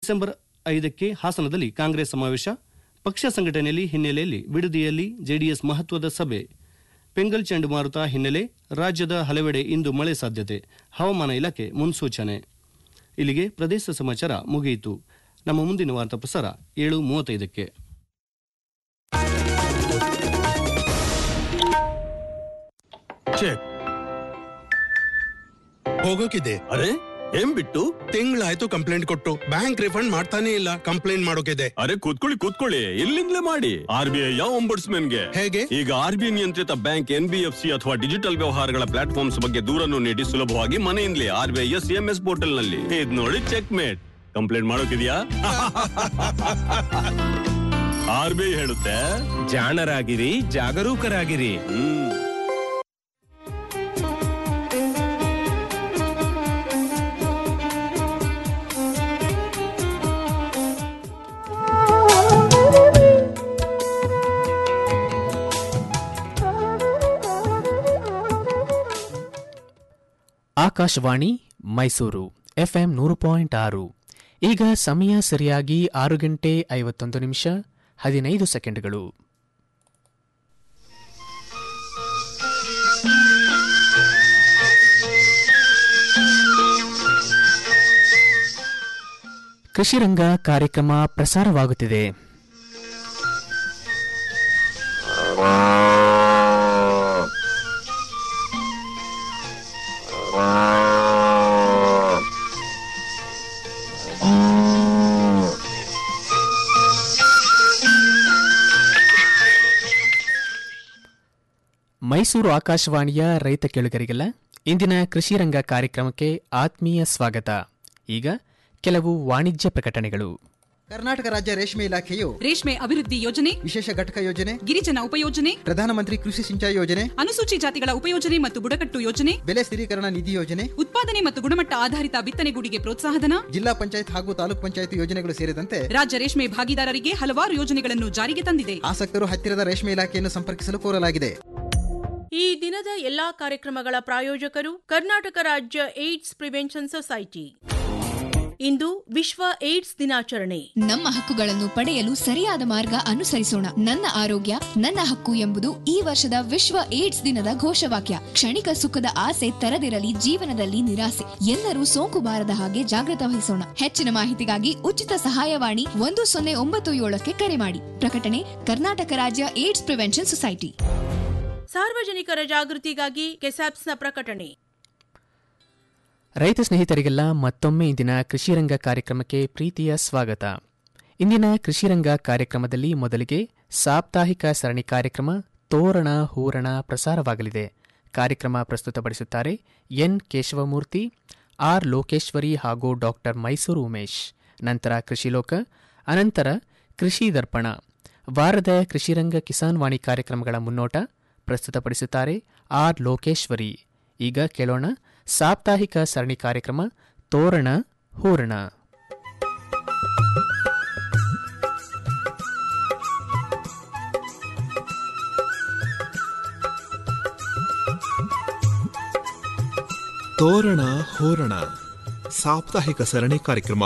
December ಐದಕ್ಕೆ ಹಾಸನದಲ್ಲಿ ಕಾಂಗ್ರೆಸ್ ಸಮಾವೇಶ ಪಕ್ಷ ಸಂಘಟನೆಯಲ್ಲಿ ಹಿನ್ನೆಲೆಯಲ್ಲಿ ಬಿಡದಿಯಲ್ಲಿ ಜೆಡಿಎಸ್ ಮಹತ್ವದ ಸಭೆ ಪೆಂಗಲ್ ಚಂಡಮಾರುತ ಹಿನ್ನೆಲೆ ರಾಜ್ಯದ ಹಲವೆಡೆ ಇಂದು ಮಳೆ ಸಾಧ್ಯತೆ ಹವಾಮಾನ ಇಲಾಖೆ ಮುನ್ಸೂಚನೆ ಇಲ್ಲಿಗೆ ಪ್ರದೇಶ ಸಮಾಚಾರ ಮುಗಿಯಿತು ನಮ್ಮ ಮುಂದಿನ ವಾರ್ತಾ ಪ್ರಸಾರ ಏಳು ಮೂವತ್ತೈದಕ್ಕೆ ಚೆಕ್ ಹೋಗೋಕಿದೆ ಅರೆ ಏನ್ ಬಿಟ್ಟು ತಿಂಗಳಾಯ್ತು ಕಂಪ್ಲೇಂಟ್ ಕೊಟ್ಟು ಬ್ಯಾಂಕ್ ರಿಫಂಡ್ ಮಾಡ್ತಾನೆ ಇಲ್ಲ ಕಂಪ್ಲೇಂಟ್ ಮಾಡೋಕಿದೆ ಅರೆ ಕೂತ್ಕೊಳ್ಳಿ ಕೂತ್ಕೊಳ್ಳಿ ಇಲ್ಲಿಂದಲೇ ಮಾಡಿ ಆರ್ ಬಿ ಐ ಗೆ ಹೇಗೆ ಈಗ ಆರ್ ಬಿ ಐ ನಿಯಂತ್ರಿತ bank N B F C ಅಥವಾ ಡಿಜಿಟಲ್ ವ್ಯವಹಾರಗಳ ಪ್ಲಾಟ್ಫಾರ್ಮ್ಸ್ ಬಗ್ಗೆ ದೂರನ್ನು ನೀಡಿ ಸುಲಭವಾಗಿ ಮನೆಯಿಂದಲೇ R B I S M S portal ನಲ್ಲಿ ಇದ್ ನೋಡಿ ಚೆಕ್ ಮೇಟ್ ಕಂಪ್ಲೇಂಟ್ ಮಾಡೋಕಿದ್ಯಾ ಆರ್ ಬಿ ಐ ಹೇಳುತ್ತೆ ಜಾಣರಾಗಿರಿ ಜಾಗರೂಕರಾಗಿರಿ ಹ್ಮ್ ಆಕಾಶವಾಣಿ ಮೈಸೂರು ಎಫ್ಎಂ ನೂರು ಪಾಯಿಂಟ್ ಆರು ಈಗ ಸಮಯ ಸರಿಯಾಗಿ ಆರು ಗಂಟೆ ಐವತ್ತೊಂದು ನಿಮಿಷ ಹದಿನೈದು ಸೆಕೆಂಡ್ಗಳು ಕೃಷಿರಂಗ ಕಾರ್ಯಕ್ರಮ ಪ್ರಸಾರವಾಗುತ್ತಿದೆ ಮೈಸೂರು ಆಕಾಶವಾಣಿಯ ರೈತ ಕೇಳುಗರಿಗೆಲ್ಲ ಇಂದಿನ ಕೃಷಿರಂಗ ಕಾರ್ಯಕ್ರಮಕ್ಕೆ ಆತ್ಮೀಯ ಸ್ವಾಗತ ಈಗ ಕೆಲವು ವಾಣಿಜ್ಯ ಪ್ರಕಟಣೆಗಳು ಕರ್ನಾಟಕ ರಾಜ್ಯ ರೇಷ್ಮೆ ಇಲಾಖೆಯು ರೇಷ್ಮೆ ಅಭಿವೃದ್ಧಿ ಯೋಜನೆ ವಿಶೇಷ ಘಟಕ ಯೋಜನೆ ಗಿರಿಜನ ಉಪಯೋಜನೆ ಪ್ರಧಾನಮಂತ್ರಿ ಕೃಷಿ ಸಿಂಚಾಯಿ ಯೋಜನೆ ಅನುಸೂಚಿ ಜಾತಿಗಳ ಉಪಯೋಜನೆ ಮತ್ತು ಬುಡಕಟ್ಟು ಯೋಜನೆ ಬೆಲೆ ಸ್ಥಿರೀಕರಣ ನಿಧಿ ಯೋಜನೆ ಉತ್ಪಾದನೆ ಮತ್ತು ಗುಣಮಟ್ಟ ಆಧಾರಿತ ಬಿತ್ತನೆಗೂಡಿಗೆ ಪ್ರೋತ್ಸಾಹಧನ ಜಿಲ್ಲಾ ಪಂಚಾಯತ್ ಹಾಗೂ ತಾಲೂಕ್ ಪಂಚಾಯತ್ ಯೋಜನೆಗಳು ಸೇರಿದಂತೆ ರಾಜ್ಯ ರೇಷ್ಮೆ ಭಾಗಿದಾರರಿಗೆ ಹಲವಾರು ಯೋಜನೆಗಳನ್ನು ಜಾರಿಗೆ ತಂದಿದೆ ಆಸಕ್ತರು ಹತ್ತಿರದ ರೇಷ್ಮೆ ಇಲಾಖೆಯನ್ನು ಸಂಪರ್ಕಿಸಲು ಕೋರಲಾಗಿದೆ ಈ ದಿನದ ಎಲ್ಲಾ ಕಾರ್ಯಕ್ರಮಗಳ ಪ್ರಾಯೋಜಕರು ಕರ್ನಾಟಕ ರಾಜ್ಯ ಏಡ್ಸ್ ಪ್ರಿವೆನ್ಷನ್ ಸೊಸೈಟಿ ಇಂದು ವಿಶ್ವ ಏಡ್ಸ್ ದಿನಾಚರಣೆ ನಮ್ಮ ಹಕ್ಕುಗಳನ್ನು ಪಡೆಯಲು ಸರಿಯಾದ ಮಾರ್ಗ ಅನುಸರಿಸೋಣ ನನ್ನ ಆರೋಗ್ಯ ನನ್ನ ಹಕ್ಕು ಎಂಬುದು ಈ ವರ್ಷದ ವಿಶ್ವ ಏಡ್ಸ್ ದಿನದ ಘೋಷವಾಕ್ಯ ಕ್ಷಣಿಕ ಸುಖದ ಆಸೆ ತರದಿರಲಿ ಜೀವನದಲ್ಲಿ ನಿರಾಸೆ ಎಲ್ಲರೂ ಸೋಂಕು ಬಾರದ ಹಾಗೆ ಜಾಗೃತ ವಹಿಸೋಣ ಹೆಚ್ಚಿನ ಮಾಹಿತಿಗಾಗಿ ಉಚಿತ ಸಹಾಯವಾಣಿ ಒಂದು ಸೊನ್ನೆ ಒಂಬತ್ತು ಏಳಕ್ಕೆ ಕರೆ ಮಾಡಿ ಪ್ರಕಟಣೆ ಕರ್ನಾಟಕ ರಾಜ್ಯ ಏಡ್ಸ್ ಪ್ರಿವೆನ್ಷನ್ ಸೊಸೈಟಿ ಸಾರ್ವಜನಿಕರ ಜಾಗೃತಿಗಾಗಿ ಕೆಸಾಪ್ಸ್ನ ಪ್ರಕಟಣೆ ರೈತ ಸ್ನೇಹಿತರಿಗೆಲ್ಲ ಮತ್ತೊಮ್ಮೆ ಇಂದಿನ ಕೃಷಿರಂಗ ಕಾರ್ಯಕ್ರಮಕ್ಕೆ ಪ್ರೀತಿಯ ಸ್ವಾಗತ ಇಂದಿನ ಕೃಷಿರಂಗ ಕಾರ್ಯಕ್ರಮದಲ್ಲಿ ಮೊದಲಿಗೆ ಸಾಪ್ತಾಹಿಕ ಸರಣಿ ಕಾರ್ಯಕ್ರಮ ತೋರಣ ಹೂರಣ ಪ್ರಸಾರವಾಗಲಿದೆ ಕಾರ್ಯಕ್ರಮ ಪ್ರಸ್ತುತಪಡಿಸುತ್ತಾರೆ ಎನ್ ಕೇಶವಮೂರ್ತಿ ಆರ್ ಲೋಕೇಶ್ವರಿ ಹಾಗೂ ಡಾಕ್ಟರ್ ಮೈಸೂರು ಉಮೇಶ್ ನಂತರ ಕೃಷಿಲೋಕ ಅನಂತರ ಕೃಷಿ ದರ್ಪಣ ವಾರದ ಕೃಷಿರಂಗ ಕಿಸಾನ್ ವಾಣಿ ಕಾರ್ಯಕ್ರಮಗಳ ಮುನ್ನೋಟ ಪ್ರಸ್ತುತಪಡಿಸುತ್ತಾರೆ ಆರ್ ಲೋಕೇಶ್ವರಿ ಈಗ ಕೇಳೋಣ ಸಾಪ್ತಾಹಿಕ ಸರಣಿ ಕಾರ್ಯಕ್ರಮ ತೋರಣ ಹೂರಣ ತೋರಣ ಹೋರಣ ಸಾಪ್ತಾಹಿಕ ಸರಣಿ ಕಾರ್ಯಕ್ರಮ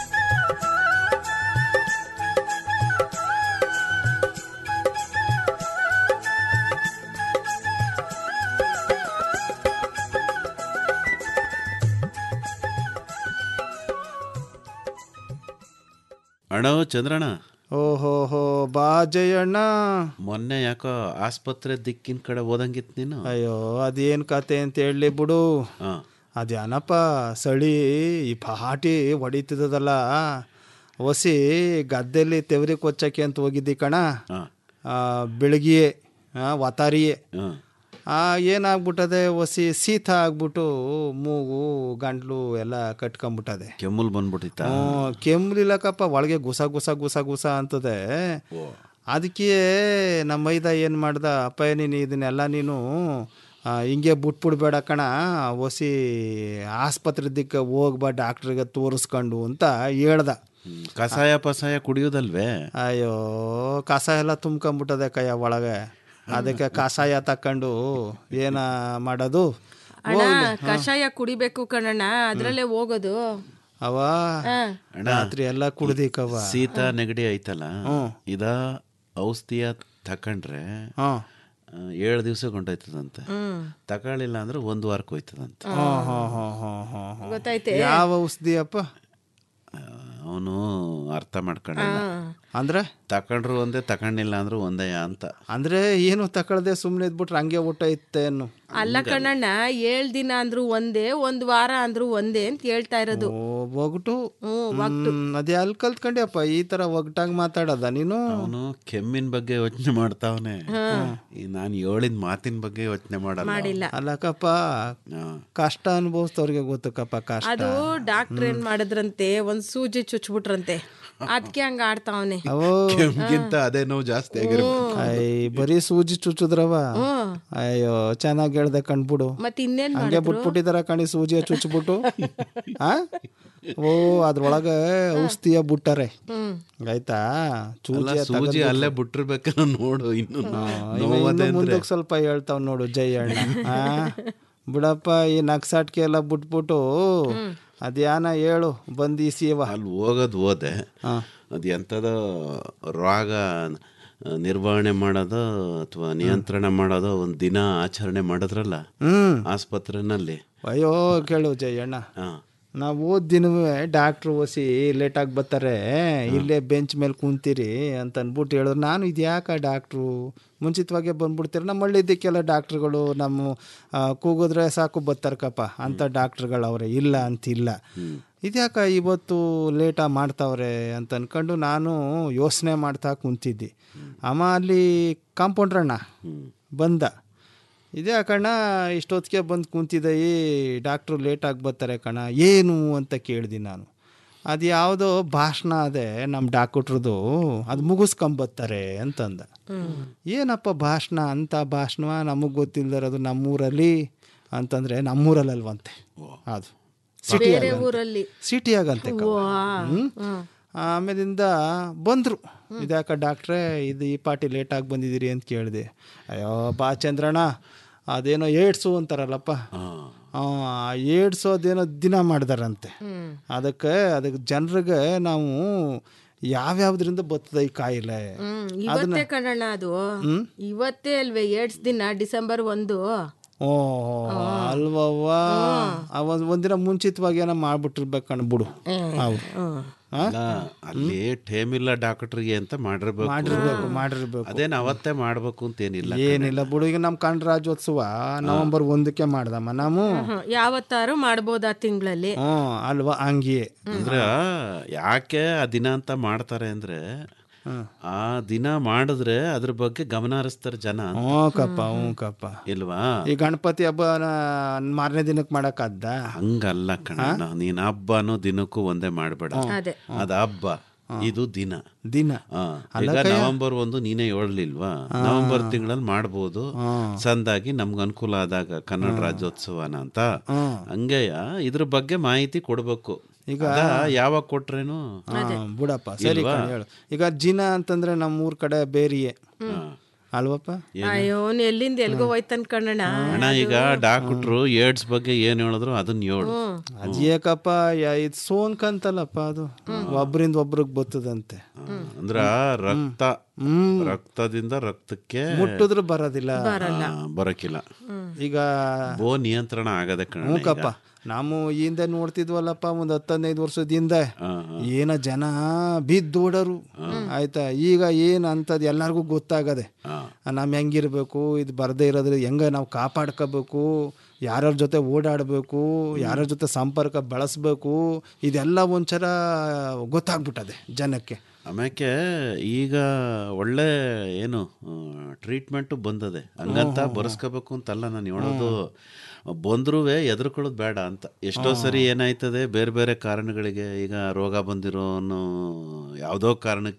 ಅಣ್ಣ ಚಂದ್ರಣ್ಣ ಓಹೋಹೋ ಬಾ ಜಯಣ್ಣ ಮೊನ್ನೆ ಯಾಕೋ ಆಸ್ಪತ್ರೆ ದಿಕ್ಕಿನ ಕಡೆ ಓದಂಗಿತ್ತು ನೀನು ಅಯ್ಯೋ ಅದೇನ್ ಕತೆ ಅಂತ ಹೇಳಲಿ ಬಿಡು ಹಾ ಅದೇನಪ್ಪ ಸಳಿ ಈ ಪಹಾಟಿ ಹೊಡಿತಿದ್ದದಲ್ಲ ಒಸಿ ಗದ್ದೆಲಿ ತೆವರಿ ಕೊಚ್ಚಕ್ಕೆ ಅಂತ ಹೋಗಿದ್ದಿ ಕಣ ಹಾ ಆ, ಬೆಳಗಿಯೇ ಆ, ವತಾರಿಯೇ ಹಾ ಆ ಏನಾಗ್ಬಿಟ್ಟದೆ ಒಸಿ ಶೀತ ಆಗ್ಬಿಟ್ಟು ಮೂಗು ಗಂಟ್ಲು ಎಲ್ಲ ಕಟ್ಕೊಂಬಿಟ್ಟದೆ ಕೆಮ್ಮಲ್ ಬಂದ್ಬಿಟ್ಟಿತ್ತ ಹ್ಮ್, ಕೆಮ್ಲಿಲ್ಲಕಪ್ಪ ಒಳಗೆ ಗುಸ ಗುಸ ಗುಸ ಗುಸ ಅಂತದೆ ಅದಕ್ಕೆ ನಮ್ಮ ಮೈದ ಏನು ಮಾಡ್ದ ಅಪ್ಪ ನೀನು ಇದನ್ನೆಲ್ಲ ನೀನು ಆ, ಹಿಂಗೆ ಬಿಟ್ಬಿಡ್ಬೇಡ ಕಣ ಒಸಿ ಆಸ್ಪತ್ರೆ ದಿಕ್ಕ ಹೋಗ್ಬಾ ಡಾಕ್ಟ್ರಿಗೆ ತೋರಿಸ್ಕೊಂಡು ಅಂತ ಹೇಳ್ದ ಕಷಾಯ ಪಸಾಯ ಕುಡಿಯೋದಲ್ವೇ ಅಯ್ಯೋ ಕಸ ಎಲ್ಲ ತುಂಬ್ಕೊಂಬಿಟ್ಟದೆ ಕೈಯ ಒಳಗೆ ಅದಕ್ಕೆ ಕಷಾಯ ತಕೊಂಡು ಏನ ಮಾಡೋದು ಅಣ್ಣ ಕಷಾಯ ಕುಡಿಬೇಕು ಕಣಣ್ಣ ಅದ್ರಲ್ಲೇ ಹೋಗೋದು ಅವ ಅಣ್ಣ, ರಾತ್ರಿ ಎಲ್ಲ ಕುಡ್ದಿಕ್ಕವ ಶೀತ ನೆಗಡಿ ಐತಲ್ಲ ಇದ ಔಷಧಿಯ ತಕೊಂಡ್ರೆ ಹ್ಮ್. ಏಳು ದಿವಸ ಕೊಂಡೋಯ್ತದಂತೆ ತಗೊಳ್ಳಿಲ್ಲ ಅಂದ್ರೆ ಒಂದು ವಾರಕ್ಕೆ ಹೋಯ್ತದಂತೆ ಹ್ಮ್, ಹ್ಮ್, ಹ್ಮ್, ಹ್ಮ್, ಹ್ಮ್, ಹ್ಮ್. ಗೊತ್ತಾಯ್ತೆ ಯಾವ ಔಷಧಿ ಅಪ್ಪ ಅವನು ಅರ್ಥ ಮಾಡ್ಕೊಂಡಲ್ಲ ಅಂದ್ರೆ ತಕೊಂಡ್ರು ಒಂದೇ ತಗೊಂಡಿಲ್ಲ ಅಂದ್ರೂ ಒಂದೇ ಅಂತ ಅಂದ್ರೆ ಏನು ತಕೊಳ್ದೆ ಸುಮ್ಮನೆ ಇದ್ಬಿಟ್ರೆ ಹಂಗೆ ಊಟ ಇತ್ತೆ ಅನ್ನು ಅಲ್ಲ ಕಣ್ಣಣ್ಣ ಏಳ್ ದಿನ ಅಂದ್ರು ಒಂದೇ ಒಂದ್ ವಾರ ಅಂದ್ರು ಒಂದೇ ಅಂತ ಹೇಳ್ತಾ ಇರೋದು ಓ ಒಗಟು ಹ್ಮ್, ಹ್ಮ್, ಅದೇ ಅಲ್ಲಿ ಕಲ್ತ್ಕೊಂಡ್ಯಪ್ಪ ಈ ತರ ಒಗಟಾಗಿ ಮಾತಾಡೋದ ನೀನು ಅವನು ಕೆಮ್ಮಿನ ಬಗ್ಗೆ ಯೋಚನೆ ಮಾಡ್ತಾವನೆ ನಾನು ಹೇಳಿದ ಮಾತಿನ ಬಗ್ಗೆ ಯೋಚನೆ ಮಾಡಲ್ಲ ಮಾಡಿಲ್ಲ ಅಲ್ಲಕ್ಕಪ್ಪ ಕಷ್ಟ ಅನುಭವಿಸ್ತವ್ರಿಗೆ ಗೊತ್ತಕ್ಕಪ್ಪ ಕಷ್ಟ ಅದು ಡಾಕ್ಟರ್ ಏನ್ ಮಾಡಿದ್ರಂತೆ ಒಂದ್ ಸೂಜಿ ಚುಚ್ಬಿಟ್ರಂತೆ ಅದಕ್ಕೆ ಹಂಗ ಆಡ್ತಾವನೆ ಅವೋ ಕೆಮ್ಗಿಂತ ಅದೇ ನೋವು ಜಾಸ್ತಿ ಆಗಿರ್ಬೇಕು ಐ ಬರೀ ಸೂಜಿ ಚುಚ್ಚುದ್ರವ ಅಯ್ಯೋ ಚೆನ್ನಾಗಿ ಹೇಳ್ದೆ ಕಣ್ಬಿಡು ಮತ್ ಇನ್ನೇನ್ ಹಂಗೆ ಮಾಡಿದ್ರು ಬಿಟ್ಬಿಟ್ಟಿದಾರ ಕಣಿ ಸೂಜಿ ಚುಚ್ಬಿಟ್ಟು ಆ ಓ ಅದ್ರೊಳಗೆ ಔಷಧಿಯ ಬಿಟ್ಟಾರೆ ಹ್ಮ್ ಆಯ್ತಾ ಅಲ್ಲ, ಚೂಜಿ ಸೂಜಿ ಅಲ್ಲೇ ಬಿಟ್ಟಿರ್ಬೇಕಲ್ಲ ನೋಡು ಇನ್ನು ನೋವದೆ ಅಂದ್ರೆ ಮುಂದಕ್ಕೆ ಸ್ವಲ್ಪ ಹೇಳ್ತಾವ್ ನೋಡು ಜೈ ಅಣ್ಣ ಆ? ಬಿಡಪ್ಪ ಈ ನಕ್ಸಾಟ್ಕೆ ಎಲ್ಲ ಬಿಟ್ಬಿಟ್ಟು ಅದ್ಯಾನ ಹೇಳು ಬಂದು ಈಸಿಯವ ಅಲ್ಲಿ ಹೋಗೋದು ಹೋದೆ ಅದು ಎಂಥದೋ ರೋಗ ನಿರ್ವಹಣೆ ಮಾಡೋದು ಅಥವಾ ನಿಯಂತ್ರಣ ಮಾಡೋದು ಒಂದು ದಿನ ಆಚರಣೆ ಮಾಡಿದ್ರಲ್ಲ ಹ್ಮ್ ಆಸ್ಪತ್ರೆನಲ್ಲಿ ಅಯ್ಯೋ ಕೇಳು ಜೈ ಅಣ್ಣ ಹಾ. ನಾವು ಓದ್ ದಿನವೇ ಡಾಕ್ಟ್ರು ಓಸಿ ಲೇಟಾಗಿ ಬರ್ತಾರೆ ಇಲ್ಲೇ ಬೆಂಚ್ ಮೇಲೆ ಕುಂತೀರಿ ಅಂತ ಅಂದ್ಬಿಟ್ಟು ಹೇಳಿದ್ರು ನಾನು ಇದ್ಯಾಕ ಡಾಕ್ಟ್ರು ಮುಂಚಿತವಾಗೇ ಬಂದ್ಬಿಡ್ತೀರಿ ನಮ್ಮ ಹಳ್ಳಿದ್ದಕ್ಕೆಲ್ಲ ಡಾಕ್ಟ್ರುಗಳು ನಮ್ಮ ಆ, ಕೂಗಿದ್ರೆ ಸಾಕು ಬರ್ತಾರಕಪ್ಪ ಅಂಥ ಡಾಕ್ಟ್ರುಗಳು ಅವ್ರೆ ಇಲ್ಲ ಅಂತಿಲ್ಲ ಇದ್ಯಾಕ ಇವತ್ತು ಲೇಟಾಗಿ ಮಾಡ್ತಾವ್ರೆ ಅಂತ ಅನ್ಕೊಂಡು ನಾನು ಯೋಚನೆ ಮಾಡ್ತಾ ಕುಂತಿದ್ದೆ ಅಮ್ಮ ಅಲ್ಲಿ ಕಾಂಪೌಂಡ್ರಣ್ಣ ಬಂದ ಇದೇ ಕಣ ಇಷ್ಟೊತ್ತಿಗೆ ಬಂದು ಕುಂತಿದ್ದೆ ಈ ಡಾಕ್ಟ್ರು ಲೇಟಾಗಿ ಬರ್ತಾರೆ ಕಣ ಏನು ಅಂತ ಕೇಳ್ದೆ ನಾನು ಅದು ಯಾವುದೋ ಭಾಷಣ ಅದೇ ನಮ್ಮ ಡಾಕ್ಟ್ರದು ಅದು ಮುಗಿಸ್ಕೊಂಬರ್ತಾರೆ ಅಂತಂದ ಏನಪ್ಪ ಭಾಷಣ ಅಂತ ಭಾಷಣ ನಮಗೆ ಗೊತ್ತಿಲ್ಲದಿರೋದು ನಮ್ಮೂರಲ್ಲಿ ಅಂತಂದರೆ ನಮ್ಮೂರಲ್ಲಲ್ವಂತೆ ಅದು ಸಿಟಿ ಬೇರೆ ಊರಲ್ಲಿ ಸಿಟಿ ಆಗಂತೆ ಕವ. ಹ್ಮ್? ಆಮೇಲಿಂದ ಬಂದರು ಇದ್ಯಾಕ ಡಾಕ್ಟ್ರೇ ಇದು ಈ ಪಾರ್ಟಿ ಲೇಟಾಗಿ ಬಂದಿದ್ದೀರಿ ಅಂತ ಕೇಳಿದೆ ಅಯ್ಯೋ ಬಾ ಚಂದ್ರಣ್ಣ ಅದೇನೋ ಏಡ್ಸು ಅಂತಾರಲ್ಲಪ್ಪ ಆ, ಏಡ್ಸು ಅದೇನೋ ದಿನ ಮಾಡ್ದಾರಂತೆ ಅದಕ್ಕೆ ಅದಕ್ಕೆ ಜನರಿಗೆ ನಾವು ಯಾವ್ಯಾವ್ದ್ರಿಂದ ಬರ್ತದೆ ಈ ಕಾಯಿಲೆ ಹ್ಮ್ ಇವತ್ತೇ ಕಣಣ್ಣ ಅದು ಇವತ್ತೇ ಅಲ್ವೇ ಏಡ್ಸ್ ದಿನ ಡಿಸೆಂಬರ್ ಒಂದು ಓ ಅಲ್ವವ್ವ ಆ ಒಂದ್ ಒಂದಿನ ಮುಂಚಿತವಾಗಿ ಏನೋ ಮಾಡ್ಬಿಟ್ಟಿರ್ಬೇಕು ಕಣ್ಬಿಡು ಅವ್ರು ಅಲ್ಲ, ಅಲ್ಲಿ ಟೈಮ್ ಇಲ್ಲ ಡಾಕ್ಟರ್ಗೆ ಅಂತ ಮಾಡಿರ್ಬೇಕು ಮಾಡಿರ್ಬೇಕು ಮಾಡಿರ್ಬೇಕು ಅದೇನು ಅವತ್ತೇ ಮಾಡ್ಬೇಕು ಅಂತ ಏನಿಲ್ಲ ಏನಿಲ್ಲ ಬಿಡು ಈಗ ನಮ್ಮ ಕಣ್ ರಾಜ್ಯೋತ್ಸವ ನವೆಂಬರ್ ಒಂದಕ್ಕೆ ಮಾಡ್ದಮ್ಮ ನಾವು ಹ್ಮ್, ಯಾವತ್ತಾರು ಮಾಡ್ಬೋದು ಆ ತಿಂಗಳಲ್ಲಿ ಹ್ಞೂ ಅಲ್ವಾ ಹಂಗೆ ಅಂದ್ರೆ ಯಾಕೆ ಆ ದಿನ ಅಂತ ಮಾಡ್ತಾರೆ ಅಂದ್ರೆ ಆ ದಿನ ಮಾಡಿದ್ರೆ ಅದ್ರ ಬಗ್ಗೆ ಗಮನ ಹರಿಸ್ತಾರೆ ಜನ ಅಂತ. ಹ್ಞೂ ಕಪ್ಪ ಹ್ಞೂ ಕಪ್ಪ ಇಲ್ವಾ ಈ ಗಣಪತಿ ಹಬ್ಬ ಮಾರನೇ ದಿನಕ್ಕೆ ಮಾಡಕ್ಕಾದ್ದ ಹಂಗಲ್ಲ ಕಣ ನೀನ್ ಹಬ್ಬನೂ ದಿನಕ್ಕೂ ಒಂದೇ ಮಾಡ್ಬೇಡ ಅದೇ ಅದ ಹಬ್ಬ ಇದು ದಿನ ದಿನ ಆ, ಈಗ ನವೆಂಬರ್ ಒಂದು ನೀನೇ ಹೇಳಲಿಲ್ವಾ ನವೆಂಬರ್ ತಿಂಗಳಲ್ಲಿ ಮಾಡ್ಬೋದು ಸಂದಾಗಿ ನಮ್ಗೆ ಅನುಕೂಲ ಆದಾಗ ಕನ್ನಡ ರಾಜ್ಯೋತ್ಸವನ ಅಂತ ಹಂಗೆಯ ಇದ್ರ ಬಗ್ಗೆ ಮಾಹಿತಿ ಕೊಡ್ಬೇಕು ಈಗ ಯಾವಾಗ ಕೊಟ್ರೇನು ಹಾ, ಬಿಡಪ್ಪ ಸರಿ ಕಣ್ ಹೇಳು ಈಗ ಜಿನ ಅಂತಂದ್ರೆ ನಮ್ಮ ಊರ್ ಕಡೆ ಬೇರೆಯೇ ಅಲ್ವಪ್ಪ ಅಯ್ಯೋ ಅವ್ನು ಎಲ್ಲಿಂದ ಎಲ್ಗೋ ಹೋಯ್ತನ್ ಕಣಣ್ಣ ಅಣ್ಣ ಈಗ ಡಾಕ್ಟ್ರು ಏಡ್ಸ್ ಬಗ್ಗೆ ಏನ್ ಹೇಳಿದ್ರು ಅದನ್ನ ಹೇಳು ಅದ್ಯಾಕಪ್ಪ ಯಾ- ಇದು ಸೋನ್ಕಂತಲ್ಲಪ್ಪ ಅದು ಒಬ್ರಿಂದ ಒಬ್ರಿಗೆ ಬರ್ತದಂತೆ ಅಂದ್ರ ರಕ್ತ ರಕ್ತದಿಂದ ರಕ್ತಕ್ಕೆ ಮುಟ್ಟಿದ್ರು ಬರೋದಿಲ್ಲ ಆ, ಬರಕಿಲ್ಲ ಈಗ ಬೋ ನಿಯಂತ್ರಣ ಆಗದೆ ಕಣ ಹ್ಞೂಕಪ್ಪ ನಾವು ಈ ಹಿಂದೆ ನೋಡ್ತಿದ್ವಲ್ಲಪ್ಪ ಒಂದು ಹತ್ತದೈದು ವರ್ಷದ ಏನ ಜನ ಬಿದ್ದೋಡರು ಆಯ್ತಾ ಈಗ ಏನು ಅಂತದ್ ಎಲ್ಲರಿಗೂ ಗೊತ್ತಾಗದೆ ನಾವು ಹೆಂಗಿರ್ಬೇಕು ಇದು ಬರದೇ ಇರೋದ್ರೆ ಹೆಂಗೆ ನಾವು ಕಾಪಾಡ್ಕೋಬೇಕು ಯಾರ್ಯಾರ ಜೊತೆ ಓಡಾಡಬೇಕು ಯಾರ್ಯಾರ ಜೊತೆ ಸಂಪರ್ಕ ಬೆಳೆಸ್ಬೇಕು ಇದೆಲ್ಲ ಒಂಥರ ಗೊತ್ತಾಗ್ಬಿಟ್ಟದೆ ಜನಕ್ಕೆ ಆಮ್ಯಾಕೆ ಈಗ ಒಳ್ಳೆ ಏನು ಟ್ರೀಟ್ಮೆಂಟು ಬಂದದೆ ಹಂಗಂತ ಬರ್ಸ್ಕೋಬೇಕು ಅಂತಲ್ಲ ನಾನು ಹೇಳೋದು ಬಂದ್ರೂ ಎದುರ್ಕೊಳ್ಳೋದು ಬೇಡ ಅಂತ ಎಷ್ಟೋ ಸರಿ ಏನಾಯ್ತದೆ ಬೇರೆ ಬೇರೆ ಕಾರಣಗಳಿಗೆ ಈಗ ರೋಗ ಬಂದಿರೋ ಅನ್ನೋ ಯಾವುದೋ ಕಾರಣಕ್ಕೆ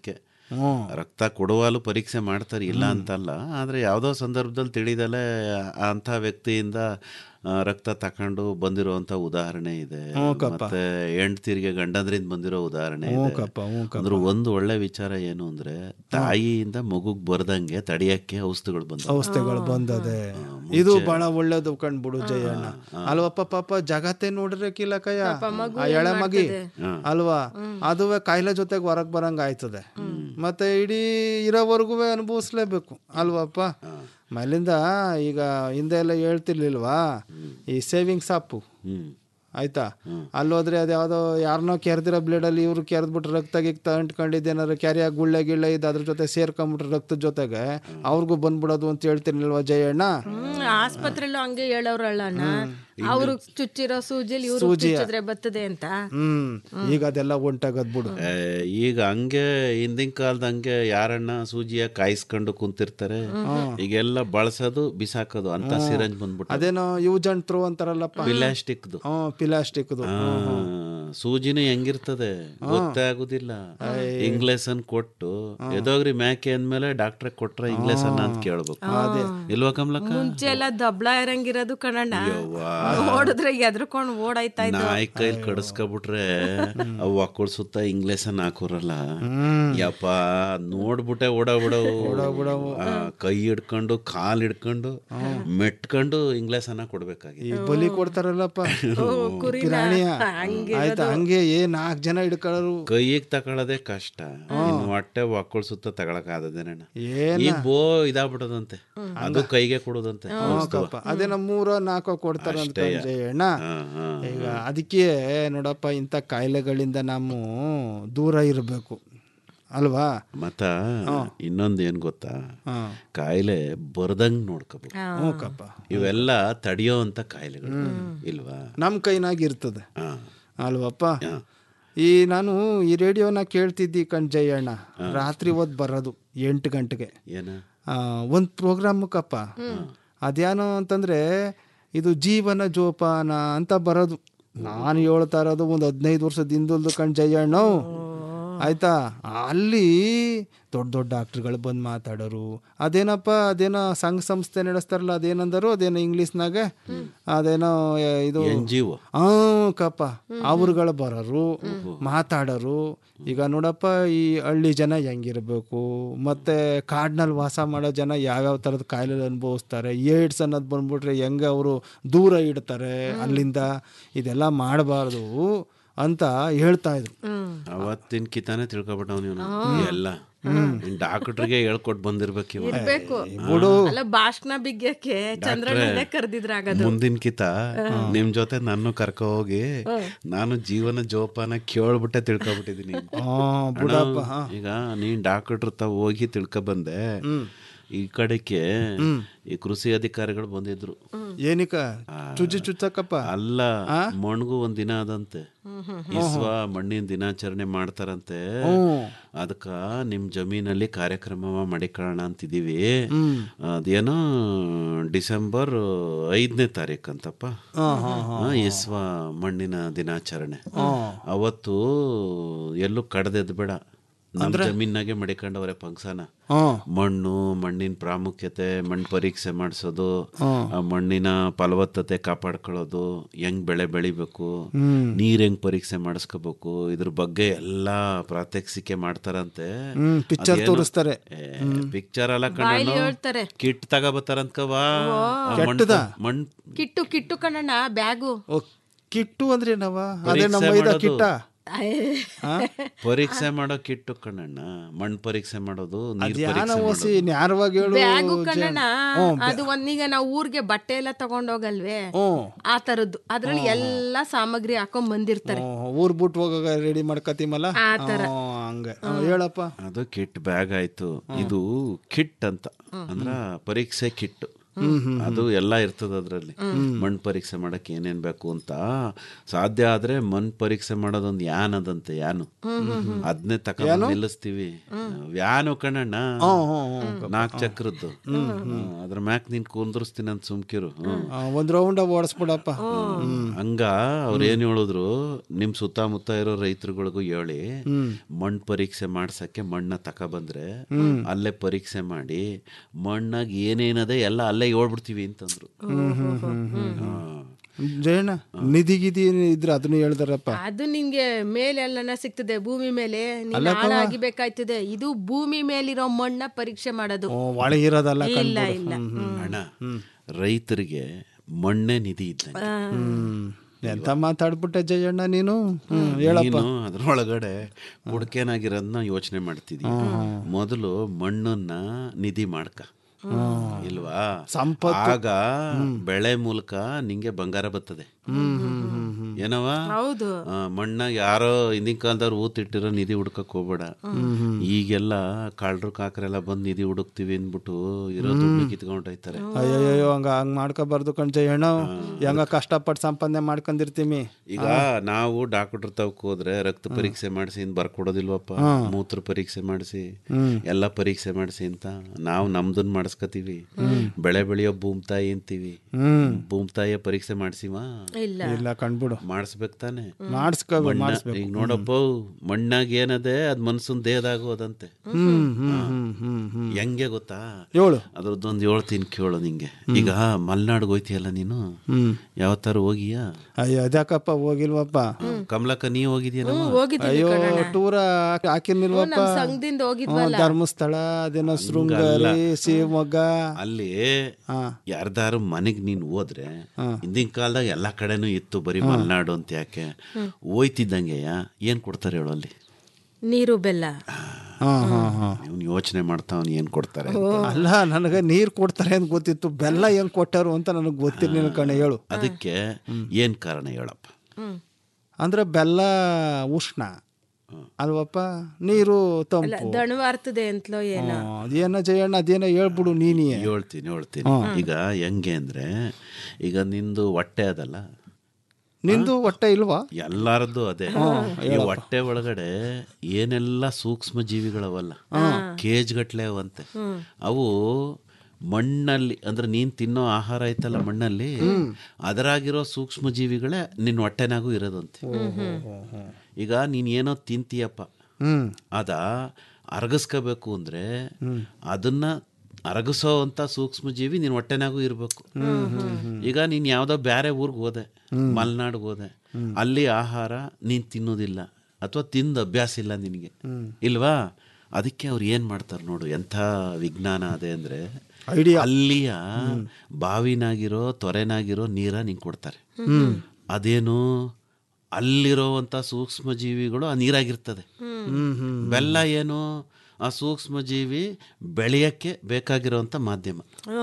ರಕ್ತ ಕೊಡುವಾಲು ಪರೀಕ್ಷೆ ಮಾಡ್ತಾರೆ ಇಲ್ಲ ಅಂತಲ್ಲ ಆದರೆ ಯಾವುದೋ ಸಂದರ್ಭದಲ್ಲಿ ತಿಳಿದಲೆ ಅಂಥ ವ್ಯಕ್ತಿಯಿಂದ ಆ, ರಕ್ತ ತಕೊಂಡು ಬಂದಿರುವಂತ ಉದಾಹರಣೆ ಇದೆ ಹ್ಞೂ ಕಪ್ಪ. ಮತ್ತೆ ಹೆಂಡ್ತಿರಿಗೆ ಗಂಡಂದ್ರಿಂದ ಬಂದಿರೋ ಉದಾಹರಣೆ ಹ್ಞೂ ಇದೆ ಕಪ್ಪ, ಹ್ಞೂ ಕಪ್ಪ. ಅಂದ್ರೆ ಒಂದು ಒಳ್ಳೆ ವಿಚಾರ ಏನು ಅಂದ್ರೆ ತಾಯಿಯಿಂದ ಮಗುಗ್ ಬರ್ದಂಗೆ ತಡಿಯಕ್ಕೆ ಔಷಧಿಗಳು ಬಂದ ಔಷಧಿಗಳು ಬಂದದೆ ಇದು ಬಹಳ ಒಳ್ಳೇದು ಕಂಡ್ಬಿಡು ಜಯಣ್ಣ ಅಲ್ವಪ್ಪ ಪಾಪ ಜಗತ್ತೇ ನೋಡಿರಕ್ಕಿಲ್ಲ ಕಯ್ಯ ಆ ಎಳೆ ಮಗಿ ಅಲ್ವಾ ಅದುವೆ ಕಾಯಿಲೆ ಜೊತೆಗೆ ಹೊರಗ್ ಬರಂಗ ಆಯ್ತದೆ ಮತ್ತೆ ಇಡೀ ಇರೋವರೆಗೂ ಅನುಭವಿಸ್ಲೇಬೇಕು ಅಲ್ವಪ್ಪ ಮೇಲಿಂದ ಈಗ ಹಿಂದೆ ಎಲ್ಲ ಹೇಳ್ತಿರ್ಲಿಲ್ವಾ ಈ ಸೇವಿಂಗ್ಸ್ ಅಪ್ಪು ಆಯ್ತಾ ಅಲ್ಲೋದ್ರೆ ಅದ್ಯಾವುದೋ ಯಾರನ್ನೋ ಕೆರೆದಿರೋ ಬ್ಲೇಡಲ್ಲಿ ಇವ್ರು ಕೆರೆದ್ಬಿಟ್ರೆ ರಕ್ತ ಗಿಕ್ತ ಅಂಟ್ಕೊಂಡಿದ್ದೇನಾದ್ರು ಕ್ಯಾರಿಯಾಗ ಗುಳ್ಳೆ ಗಿಳ್ಳೆ ಇದ್ದು ಅದ್ರ ಜೊತೆ ಸೇರ್ಕೊಂಬಿಟ್ರೆ ರಕ್ತದ ಜೊತೆಗೆ ಅವ್ರಿಗೂ ಬಂದ್ಬಿಡೋದು ಅಂತ ಹೇಳ್ತಿರ್ಲಿಲ್ವಾ ಜಯಣ್ಣ ಹ್ಮ್ ಆಸ್ಪತ್ರೆಲ್ಲೂ ಹಂಗೆ ಹೇಳೋರಲ್ಲ ಅಣ್ಣ ಅವ್ರು ಚುಚ್ಚಿರೋ ಸೂಜಿಲಿ ಇವ್ರು ಸೂಜಿಯ. ಚುಚ್ಚಿದ್ರೆ ಬರ್ತದೆ ಅಂತ ಹ್ಮ್ ಈಗ ಅದೆಲ್ಲ ಹೊಂಟಾಗದ್ ಬಿಡು ಏ, ಈಗ ಹಂಗೆ ಹಿಂದಿನ ಕಾಲದ ಹಂಗೆ ಯಾರನ್ನ ಸೂಜಿಯ ಕಾಯಿಸ್ಕೊಂಡು ಕುಂತಿರ್ತಾರೆ ಈಗೆಲ್ಲ ಬಳಸೋದು ಬಿಸಾಕೋದು ಅಂತ ಸಿರಂಜ್ ಬಂದ್ಬಿಟ್ಟು ಅದೇನೋ ಯೂಸ್ ಅಂಡ್ ಥ್ರೋ ಅಂತಾರಲ್ಲಪ್ಪ ಪ್ಲಾಸ್ಟಿಕ್ದು ಹ್ಮ್ ಪ್ಲಾಸ್ಟಿಕ್ದು ಸೂಜಿನೂ ಹೆಂಗಿರ್ತದೆ ಗೊತ್ತೇ ಆಗುದಿಲ್ಲ ಇಂಗ್ಲೇಸ್ ಅನ್ ಕೊಟ್ಟು ಎದೋಗ್ರಿ ಮ್ಯಾಕೆ ಅಂದ್ಮೇಲೆ ಡಾಕ್ಟ್ರೆ ಕೊಟ್ರ ಇಂಗ್ಲೇಸ್ ಅನ್ನ ಅಂತ ಕೇಳ್ಬೇಕು ಇಲ್ವಾ ಕಮಲಕ್ಕ ಮುಂಚೆ ಎಲ್ಲ ದಬ್ಳ ಇರಂಗಿರೋದು ಕಣಣ್ಣ ನೋಡಿದ್ರೆ ಎದ್ರಕೊಂಡು ಓಡಾಯ್ತಾ ಇದ್ದು ನಾಯಿ ಕೈಲಿ ಕಡಿಸ್ಕೊಬಿಟ್ರೆ ಅವು ಮಕ್ಕಳ ಸುತ್ತ ಇಂಗ್ಲೇಸ್ ಅನ್ನ ಹಾಕೋರಲ್ಲ ಯಪ್ಪ ನೋಡ್ಬಿಟ್ಟೆ ಓಡಾಬಿಡವು ಆ, ಕೈ ಹಿಡ್ಕೊಂಡು ಕಾಲ್ ಹಿಡ್ಕೊಂಡು ಮೆಟ್ಕೊಂಡು ಇಂಗ್ಲೇಸ್ ಅನ್ನ ಕೊಡ್ಬೇಕಾಗಿ ಈ ಬಲಿ ಕೊಡ್ತಾರಲ್ಲಪ್ಪ ಪಿರಾಣಿಯ ಆಯ್ತಾ ಹಂಗೆ ಏ ನಾಲ್ಕು ಜನ ಹಿಡ್ಕೊಳ್ಳೋರು ಕೈಗೆ ತಗೊಳ್ಳೋದೇ ಕಷ್ಟ ಇನ್ನು ಹೊಟ್ಟೆ ಮಕ್ಕಳ ಸುತ್ತ ತಗೊಳಕ್ ಆದದೇನಣ್ಣ ಏನ ಈಗ ಬೋ ಇದಾಗ್ಬಿಟ್ಟದಂತೆ ಅದು ಕೈಗೆ ಕೊಡೋದಂತೆ ಔಷಧವ. ಕಪ್ಪ ಅದೇನೋ ಮೂರೋ ನಾಲ್ಕೋ ಕೊಡ್ತಾರ ಅಂತ ಅಷ್ಟೇಯ. ಜಯಣ್ಣ ಹಾ, ಹಾ, ಈಗ ಅದಕ್ಕೆ ನೋಡಪ್ಪ ಇಂಥ ಕಾಯಿಲೆಗಳಿಂದ ನಾವು ದೂರ ಇರಬೇಕು ಅಲ್ವಾ ಮತ್ತ ಇನ್ನೊಂದ್ ಏನ್ ಗೊತ್ತಾ ಹಾ. ಕಾಯಿಲೆ ಬರ್ದಂಗ್ ನೋಡ್ಕೋಬೇಕು ಹ್ಞೂ ಕಪ್ಪ ಇವೆಲ್ಲ ತಡಿಯೋ ಅಂತ ಕಾಯಿಲೆಗಳು ಇಲ್ವಾ ನಮ್ಮ ಕೈನಾಗ ಇರ್ತದೆ ಹಾ. ಅಲ್ವಪ್ಪ ಈ ನಾನು ಈ ರೇಡಿಯೋನ ಕೇಳ್ತಿದ್ದಿ ಕಣ್ ಜಯಣ್ಣ ರಾತ್ರಿ ಹೊತ್ತು ಬರೋದು ಎಂಟು ಗಂಟೆಗೆ ಏನ ಒಂದು ಪ್ರೋಗ್ರಾಮಕ್ಕಪ್ಪ ಅದೇನೋ ಅಂತಂದ್ರೆ ಇದು ಜೀವನ ಜೋಪಾನ ಅಂತ ಬರೋದು ನಾನು ಹೇಳ್ತಾ ಇರೋದು ಒಂದು ಹದಿನೈದು ವರ್ಷದ ಹಿಂದಲ್ದು ಕಣ್ ಜಯಣ್ಣ ಆಯ್ತಾ ಅಲ್ಲಿ ದೊಡ್ಡ ದೊಡ್ಡ ಡಾಕ್ಟ್ರುಗಳು ಬಂದು ಮಾತಾಡೋರು ಅದೇನಪ್ಪ ಅದೇನೋ ಸಂಘ ಸಂಸ್ಥೆ ನಡೆಸ್ತಾರಲ್ಲ ಅದೇನಂದರು ಅದೇನೋ ಇಂಗ್ಲೀಷ್ನಾಗ ಅದೇನೋ ಎ, ಇದು ಎನ್ ಜಿ ಒ ಆ ಕಪ್ಪ ಅವ್ರುಗಳು ಬರೋರು ಮಾತಾಡೋರು ಈಗ ನೋಡಪ್ಪ ಈ ಹಳ್ಳಿ ಜನ ಹೆಂಗಿರ್ಬೇಕು ಮತ್ತೆ ಕಾಡ್ನಲ್ಲಿ ವಾಸ ಮಾಡೋ ಜನ ಯಾವ್ಯಾವ ಥರದ ಕಾಯಿಲೆ ಅನುಭವಿಸ್ತಾರೆ ಏಡ್ಸ್ ಅನ್ನೋದು ಬಂದ್ಬಿಟ್ರೆ ಹೆಂಗೆ ಅವರು ದೂರ ಇಡ್ತಾರೆ ಅಲ್ಲಿಂದ ಇದೆಲ್ಲ ಮಾಡಬಾರ್ದು ಅಂತ ಹೇಳ್ತಾ ಇದ್ರು ಅವತ್ತಿನ ಕಿತಾನೆ ತಿಳ್ಕೊಬಿಟ್ಟವ್ ನೀವು ಎಲ್ಲ ಡಾಕ್ಟ್ರಿಗೆ ಹೇಳ್ಕೊಟ್ ಬಂದಿರ್ಬೇಕು ಇವ ಇರ್ಬೇಕು ಅಲ್ಲ ಭಾಷಣ ಬಿಗ್ಗಕ್ಕೆ ಚಂದ್ರಣ್ಣನೇ ಕರೆದಿದ್ರಾಗದು ಮುಂದಿನ ಕಿತ ನಿಮ್ ಜೊತೆ ನಾನು ಕರ್ಕೊ ಹೋಗಿ ನಾನು ಜೀವನ ಜೋಪಾನ ಕೇಳ್ಬಿಟ್ಟೆ ತಿಳ್ಕೊಬಿಟ್ಟಿದೀನಿ ಆ, ಬಿಡಪ್ಪ ಹಾ. ಈಗ ನೀನ್ ಡಾಕ್ಟರ್ ತಾವ್ ಹೋಗಿ ತಿಳ್ಕೊ ಬಂದೆ ಈ ಕಡೆಗೆ ಈ ಕೃಷಿ ಅಧಿಕಾರಿಗಳು ಬಂದಿದ್ರು ಏನಿಕ ಚುಚ್ಚಿ ಚುಚ್ಚಕ್ಕಪ್ಪ ಅಲ್ಲ ಮಣ್ಗೂ ಒಂದ್ ದಿನ ಅದಂತೆ ಇಸ್ವ ಮಣ್ಣಿನ ದಿನಾಚರಣೆ ಮಾಡ್ತಾರಂತೆ ಅದಕ್ಕ ನಿಮ್ ಜಮೀನಲ್ಲಿ ಕಾರ್ಯಕ್ರಮ ಮಾಡಿಕೊಳ್ಳೋಣ ಅಂತಿದೀವಿ ಅದೇನೋ ಡಿಸೆಂಬರ್ ಐದನೇ ತಾರೀಕು ಅಂತಪ್ಪ ಆ, ಇಸ್ವ ಮಣ್ಣಿನ ದಿನಾಚರಣೆ ಅವತ್ತು ಎಲ್ಲೂ ಕಡ್ದೆದ್ ಬೇಡ ನಮ್ ಜಮೀನಾಗೆ ಮಡಿಕೊಂಡವ್ರೆ ಫಂಕ್ಷನ ಹ್ಮ್ ಮಣ್ಣು ಮಣ್ಣಿನ ಪ್ರಾಮುಖ್ಯತೆ ಮಣ್ಣು ಪರೀಕ್ಷೆ ಮಾಡಿಸೋದು ಆ ಮಣ್ಣಿನ ಫಲವತ್ತತೆ ಕಾಪಾಡ್ಕೊಳ್ಳೋದು ಹೆಂಗ್ ಬೆಳೆ ಬೆಳಿಬೇಕು ನೀರ್ ಹೆಂಗ್ ಪರೀಕ್ಷೆ ಮಾಡಿಸ್ಕೋಬೇಕು ಇದ್ರ ಬಗ್ಗೆ ಎಲ್ಲಾ ಪ್ರಾತ್ಯಕ್ಷಿಕೆ ಮಾಡ್ತಾರಂತೆ ಹ್ಮ್ ಪಿಕ್ಚರ್ ತೋರಿಸ್ತಾರೆ ಪಿಕ್ಚರ್ ಅಲ್ಲ ಕಣ್ಣು ಹೇಳ್ತಾರೆ ಕಿಟ್ ತಗೋಬತ್ತಾರಂತ್ಕವಾ ಕೆಟ್ಟದ? ಮಣ್ ಕಿಟ್ಟು ಕಿಟ್ಟು ಕಣಣ್ಣ ಬ್ಯಾಗು ಓ ಕಿಟ್ಟು ಅಂದ್ರೆ ಏನವ ಅದೇ ಪರೀಕ್ಷೆ ನಮ್ಮ ಮೈದ ಮಾಡೋದು. ಕಿಟ್ಟ ಪರೀಕ್ಷೆ ಮಾಡೋ ಕಿಟ್ಟು ಕಣ್ಣಣ್ಣ ಮಣ್ಣು ಪರೀಕ್ಷೆ ಮಾಡೋದು ನೀರ್ ಅದ್ಯಾನ ಪರೀಕ್ಷೆ ಓಸಿ ಮಾಡೋದು ನ್ಯಾರವಾಗಿ ಹೇಳು ಬ್ಯಾಗು ಜನ. ಕಣಣ್ಣ ಹ್ಮ್, ಅದು ಒಂದೀಗ ನಾವು ಊರ್ಗೆ ಬಟ್ಟೆ ಎಲ್ಲ ತಗೊಂಡೋಗಲ್ವೇ ಹ್ಮ್. ಆ ತರದ್ದು ಅದ್ರಲ್ಲಿ ಎಲ್ಲಾ ಸಾಮಗ್ರಿ ಹಾಕೊಂಡ್ ಬಂದಿರ್ತಾರೆ ಹ್ಮ್, ಊರ್ ಬಿಟ್ಟು ಹೋಗಾಗ ರೆಡಿ ಮಾಡ್ಕತಿಮಲ್ಲ ಆ ತರ. ಹ್ಮ್, ಹಂಗೆ ಹ್ಮ್, ಹೇಳಪ್ಪ ಅದು ಕಿಟ್ ಬ್ಯಾಗ್ ಆಯ್ತು ಇದು ಕಿಟ್ ಅಂತ ಅಂದ್ರ ಪರೀಕ್ಷೆ ಕಿಟ್ ಅದು ಎಲ್ಲ ಇರ್ತದೆ ಅದರಲ್ಲಿ ಮಣ್ಣು ಪರೀಕ್ಷೆ ಮಾಡಕ್ಕೆ ಏನೇನ್ ಬೇಕು ಅಂತ ಸಾಧ್ಯ ಆದ್ರೆ ಮಣ್ಣು ಪರೀಕ್ಷೆ ಮಾಡೋದೊಂದು ಯಾನ್ ಅದಂತೆ ಯಾನು ಅದನ್ನೇ ತಗೊಂಡು ನಿಲ್ಲಿಸ್ತೀವಿ ವ್ಯಾನು ಕಣಣ್ಣ ನಾಲ್ಕು ಚಕ್ರದ್ದು ಹ್ಮ್. ಅದ್ರ ಮ್ಯಾಕ್ ನೀನ್ ಕುಂದ್ರಸ್ತೀನಿ ಅಂತ ಸುಮ್ಕಿರು ಹ್ಮ್. ಆ, ಒಂದ್ ರೌಂಡ್ ಓಡಿಸ್ಬಿಡಪ್ಪ ಹಂಗ ಅವ್ರು ಏನ್ ಹೇಳಿದ್ರು ನಿಮ್ ಸುತ್ತಮುತ್ತ ಇರೋ ರೈತರುಗಳಿಗೂ ಹೇಳಿ ಮಣ್ಣು ಪರೀಕ್ಷೆ ಮಾಡ್ಸಕ್ಕೆ ಮಣ್ಣ ತಕ ಬಂದ್ರೆ ಅಲ್ಲೇ ಪರೀಕ್ಷೆ ಮಾಡಿ ಮಣ್ಣಾಗ ಏನೇನದೆ ಎಲ್ಲ ಅಲ್ಲೇ ಹೇಳ್ಬಿಡ್ತೀವಿ ಅಂತಂದ್ರು ಹಾ. ಜಯಣ್ಣ ನಿಧಿ ಗಿಧಿ ಇದ್ರೆ ಅದನ್ನು ಹೇಳ್ದಾರಪ್ಪ ಅದು ನಿಂಗೆ ಮೇಲೆಲ್ಲನ ಸಿಗ್ತದೆ ಭೂಮಿ ಮೇಲೆ ನೀನ್ ಆಳ ಆಗಿಬೇಕಾಯ್ತದೆ ಇದು ಭೂಮಿ ಮೇಲಿರೋ ಮಣ್ಣ ಪರೀಕ್ಷೆ ಮಾಡೋದು ಓ, ಒಳಗಿರೋದಲ್ಲ ಇಲ್ಲ ಕಣ್ಬಿಡು. ಇಲ್ಲ ಹ್ಮ್, ಅಣ್ಣ ರೈತರಿಗೆ ಮಣ್ಣೆ ನಿಧಿ ಇದ್ದಂಗೆ ಹ್ಮ್. ಎಂತ ಮಾತಾಡ್ಬಿಟ್ಟೆ ಜಯಣ್ಣ ನೀನು ಹ್ಮ್ ಹೇಳಪ್ಪ ನೀನು ಅದ್ರೊಳಗಡೆ ಕುಡ್ಕೇನಾಗಿರೋದನ್ನ ಯೋಚನೆ ಮಾಡ್ತಿದೀಯ ಮೊದಲು ಮಣ್ಣನ್ನ ನಿಧಿ ಮಾಡ್ಕ ಇಲ್ವಾ ಆಗ ಬೆಳೆ ಮೂಲಕ ನಿಂಗೆ ಬಂಗಾರ ಬರ್ತದೆ ಏನವ ಹೌದು ಆ, ಮಣ್ಣಾಗ ಯಾರೋ ಹಿಂದಿನ ಕಾಲದವ್ರು ಊತಿಟ್ಟಿರೋ ನಿಧಿ ಹುಡ್ಕಕ್ ಹೋಗ್ಬೇಡ ಈಗೆಲ್ಲ ಕಾಳ್ರು ಕಾಕರೆಲ್ಲ ಬಂದ್ ನಿಧಿ ಹುಡುಕ್ತಿವಿ ಅಂದ್ಬಿಟ್ಟು ಇರೋ ದುಡ್ಡು ಕಿತ್ಕೊಂಡೋಯ್ತಾರೆ ಅಯ್ಯಯ್ಯೋ ಹಂಗ ಹಂಗ ಮಾಡ್ಕೋಬಾರ್ದು ಕಣ್ ಜಯಣ್ಣ ಹೆಂಗ ಕಷ್ಟಪಟ್ಟು ಸಂಪಾದನೆ ಮಾಡ್ಕೊಂಡಿರ್ತೀವಿ ಈಗ ನಾವು ಡಾಕ್ಟರ್ ತವಕ್ ಹೋದ್ರೆ ರಕ್ತ ಪರೀಕ್ಷೆ ಮಾಡಿಸಿ ಅಂತ ಬರ್ಕೊಡೋದಿಲ್ವಪ್ಪ ಮೂತ್ರ ಪರೀಕ್ಷೆ ಮಾಡಿಸಿ ಎಲ್ಲ ಪರೀಕ್ಷೆ ಮಾಡಿಸಿ ಅಂತ ನಾವು ನಮ್ದನ್ ಮಾಡಿಸ್ಕತೀವಿ ಬೆಳೆ ಬೆಳೆಯೋ ಭೂಮ್ ತಾಯಿ ಅಂತೀವಿ ಭೂಮ್ ತಾಯಿಯ ಪರೀಕ್ಷೆ ಮಾಡಿಸಿವ ಇಲ್ಲ ಇಲ್ಲ ಕಣ್ಬಿಡು ಮಾಡಿಸ್ಬೇಕು ತಾನೆ ಮಾಡಿಸ್ಕೋಬೇಕು ಮಣ್ಣ- ಮಾಡಿಸ್ಬೇಕು ಈಗ ನೋಡಪ್ಪ ಮಣ್ಣಾಗ ಏನದೆ ಅದ್ ಮನ್ಸನ್ ದೇಹದಾಗೋದಂತೆ ಹ್ಮ್ ಹ್ಮ್ ಹ್ಮ್ ಹ್ಮ್ ಹ್ಮ್ ಹೆಂಗೆ ಗೊತ್ತಾ ಹೇಳು ಅದ್ರದ್ದೊಂದು ಹೇಳ್ತೀನಿ ಕೇಳು ನಿಂಗೆ ಈಗ ಮಲ್ನಾಡ್ಗೆ ಹೋಯ್ತಿಯಲ್ಲ ನೀನು ಹ್ಮ್ ಯಾವತ್ತಾರು ಹೋಗಿಯಾ ಅಯ್ಯೋ ಅದ್ಯಾಕಪ್ಪ ಹೋಗಿಲ್ವಪ್ಪ ಕಮಲಕ್ಕ ನೀ ಹೋಗಿದ್ಯಾ ಹೋಗಿದ್ದೀವಿ ಅಯ್ಯೋ ಕಣಣ್ಣ. ಟೂರ ಹಾಕಿರ್ನಿಲ್ವಪ್ಪ ನಮ್ ಸಂಘದಿಂದ ಹೋಗಿದ್ವಲ್ಲ ಹ್ಮ್, ಧರ್ಮಸ್ಥಳ ಅದೇನೋ ಶೃಂಗೇರಿ ಶಿವಮೊಗ್ಗ ಅಲ್ಲಿ ಹಾ. ಯಾರ್ದಾರು ಮನೆಗ್ ನೀನ್ ಹೋದ್ರೆ ಹಿಂದಿನ ಕಾಲದಾಗ ಎಲ್ಲಾ ಕಡೆನೂ ಇತ್ತು ಬರೀ ಮಲೆನಾಡು ಅಂತ ಯಾಕೆ ಹೋಯ್ತಿದ್ದಂಗೆ ಏನ್ ಕೊಡ್ತಾರೆ ಹೇಳು ಅಲ್ಲಿ ನೀರು ಬೆಲ್ಲ ಹಾ ಹಾ ಹಾ ಇವ್ನು ಯೋಚನೆ ಮಾಡ್ತಾ ಅವ್ನು ಏನ್ ಕೊಡ್ತಾರೆ ಅಂತ. ಅಲ್ಲ ನನಗೆ ನೀರ್ ಕೊಡ್ತಾರೆ ಅಂತ ಗೊತ್ತಿತ್ತು ಬೆಲ್ಲ ಏನ್ ಕೊಟ್ಟಾರು ಅಂತ ನನಗೆ ಗೊತ್ತಿರ್ಲಿಲ್ಲ ಕಣ ಹೇಳು ಅದಕ್ಕೆ ಏನ್ ಕಾರಣ ಹೇಳಪ್ಪ ಅಂದ್ರೆ ಬೆಲ್ಲ ಉಷ್ಣ ಅಲ್ವಪ್ಪ ನೀರು ಅಲ್ಲ ತಂಪು ದಣವಾರ್ತದೆ ಅಂತಲೋ ಏನೋ ಹ್ಮ್, ಅದೇನೋ ಜಯಣ್ಣ ಅದೇನೋ ಹೇಳ್ಬಿಡು ನೀನೇ ಹೇಳ್ತೀನಿ ಹೇಳ್ತೀನಿ ಈಗ ಹೆಂಗೆ ಅಂದ್ರೆ ಈಗ ನಿಂದು ಹೊಟ್ಟೆ ಅದಲ್ಲ ನಿಂದು ಹೊಟ್ಟೆ ಇಲ್ವಾ ಎಲ್ಲಾರದ್ದು ಅದೇ ಈ ಹೊಟ್ಟೆ ಒಳಗಡೆ ಏನೆಲ್ಲ ಸೂಕ್ಷ್ಮ ಜೀವಿಗಳವಲ್ಲ ಕೇಜ್ ಗಟ್ಲೆ ಅವಂತೆ ಅವು ಮಣ್ಣಲ್ಲಿ ಅಂದ್ರೆ ನೀನ್ ತಿನ್ನೋ ಆಹಾರ ಐತಲ್ಲ ಮಣ್ಣಲ್ಲಿ ಅದರಾಗಿರೋ ಸೂಕ್ಷ್ಮ ಜೀವಿಗಳೇ ನಿನ್ನ ಹೊಟ್ಟೆನಾಗೂ ಇರೋದಂತೆ ಈಗ ನೀನ್ ಏನೋ ತಿಂತೀಯಪ್ಪ ಹ್ಮ್ ಅದ ಅರಗಿಸ್ಕೋಬೇಕು ಅಂದ್ರೆ ಅದನ್ನ ಅರಗಿಸೋ ಅಂತ ಸೂಕ್ಷ್ಮ ಜೀವಿ ನಿನ್ ಹೊಟ್ಟೆನಾಗೂ ಇರಬೇಕು ಈಗ ನೀನ್ ಯಾವ್ದೋ ಬೇರೆ ಊರ್ಗ್ ಹೋದೆ ಮಲೆನಾಡ್ಗೆ ಹೋದೆ ಅಲ್ಲಿ ಆಹಾರ ನೀನ್ ತಿನ್ನೋದಿಲ್ಲ ಅಥವಾ ತಿಂದ ಅಭ್ಯಾಸ ಇಲ್ಲ ನಿನಗೆ ಇಲ್ವಾ ಅದಕ್ಕೆ ಅವ್ರು ಏನ್ ಮಾಡ್ತಾರೆ ನೋಡು ಎಂಥ ವಿಜ್ಞಾನ ಅದೇ ಅಂದ್ರೆ ಅಲ್ಲಿಯ ಬಾವಿನಾಗಿರೋ ತೊರೆನಾಗಿರೋ ನೀರ ನಿಂಗೆ ಕೊಡ್ತಾರೆ ಅದೇನು ಅಲ್ಲಿರೋವಂಥ ಸೂಕ್ಷ್ಮ ಜೀವಿಗಳು ಆ ನೀರಾಗಿರ್ತದೆ ಬೆಲ್ಲ ಏನು ಆ ಸೂಕ್ಷ್ಮ ಜೀವಿ ಬೆಳೆಯಕ್ಕೆ ಬೇಕಾಗಿರೋಂಥ ಮಾಧ್ಯಮ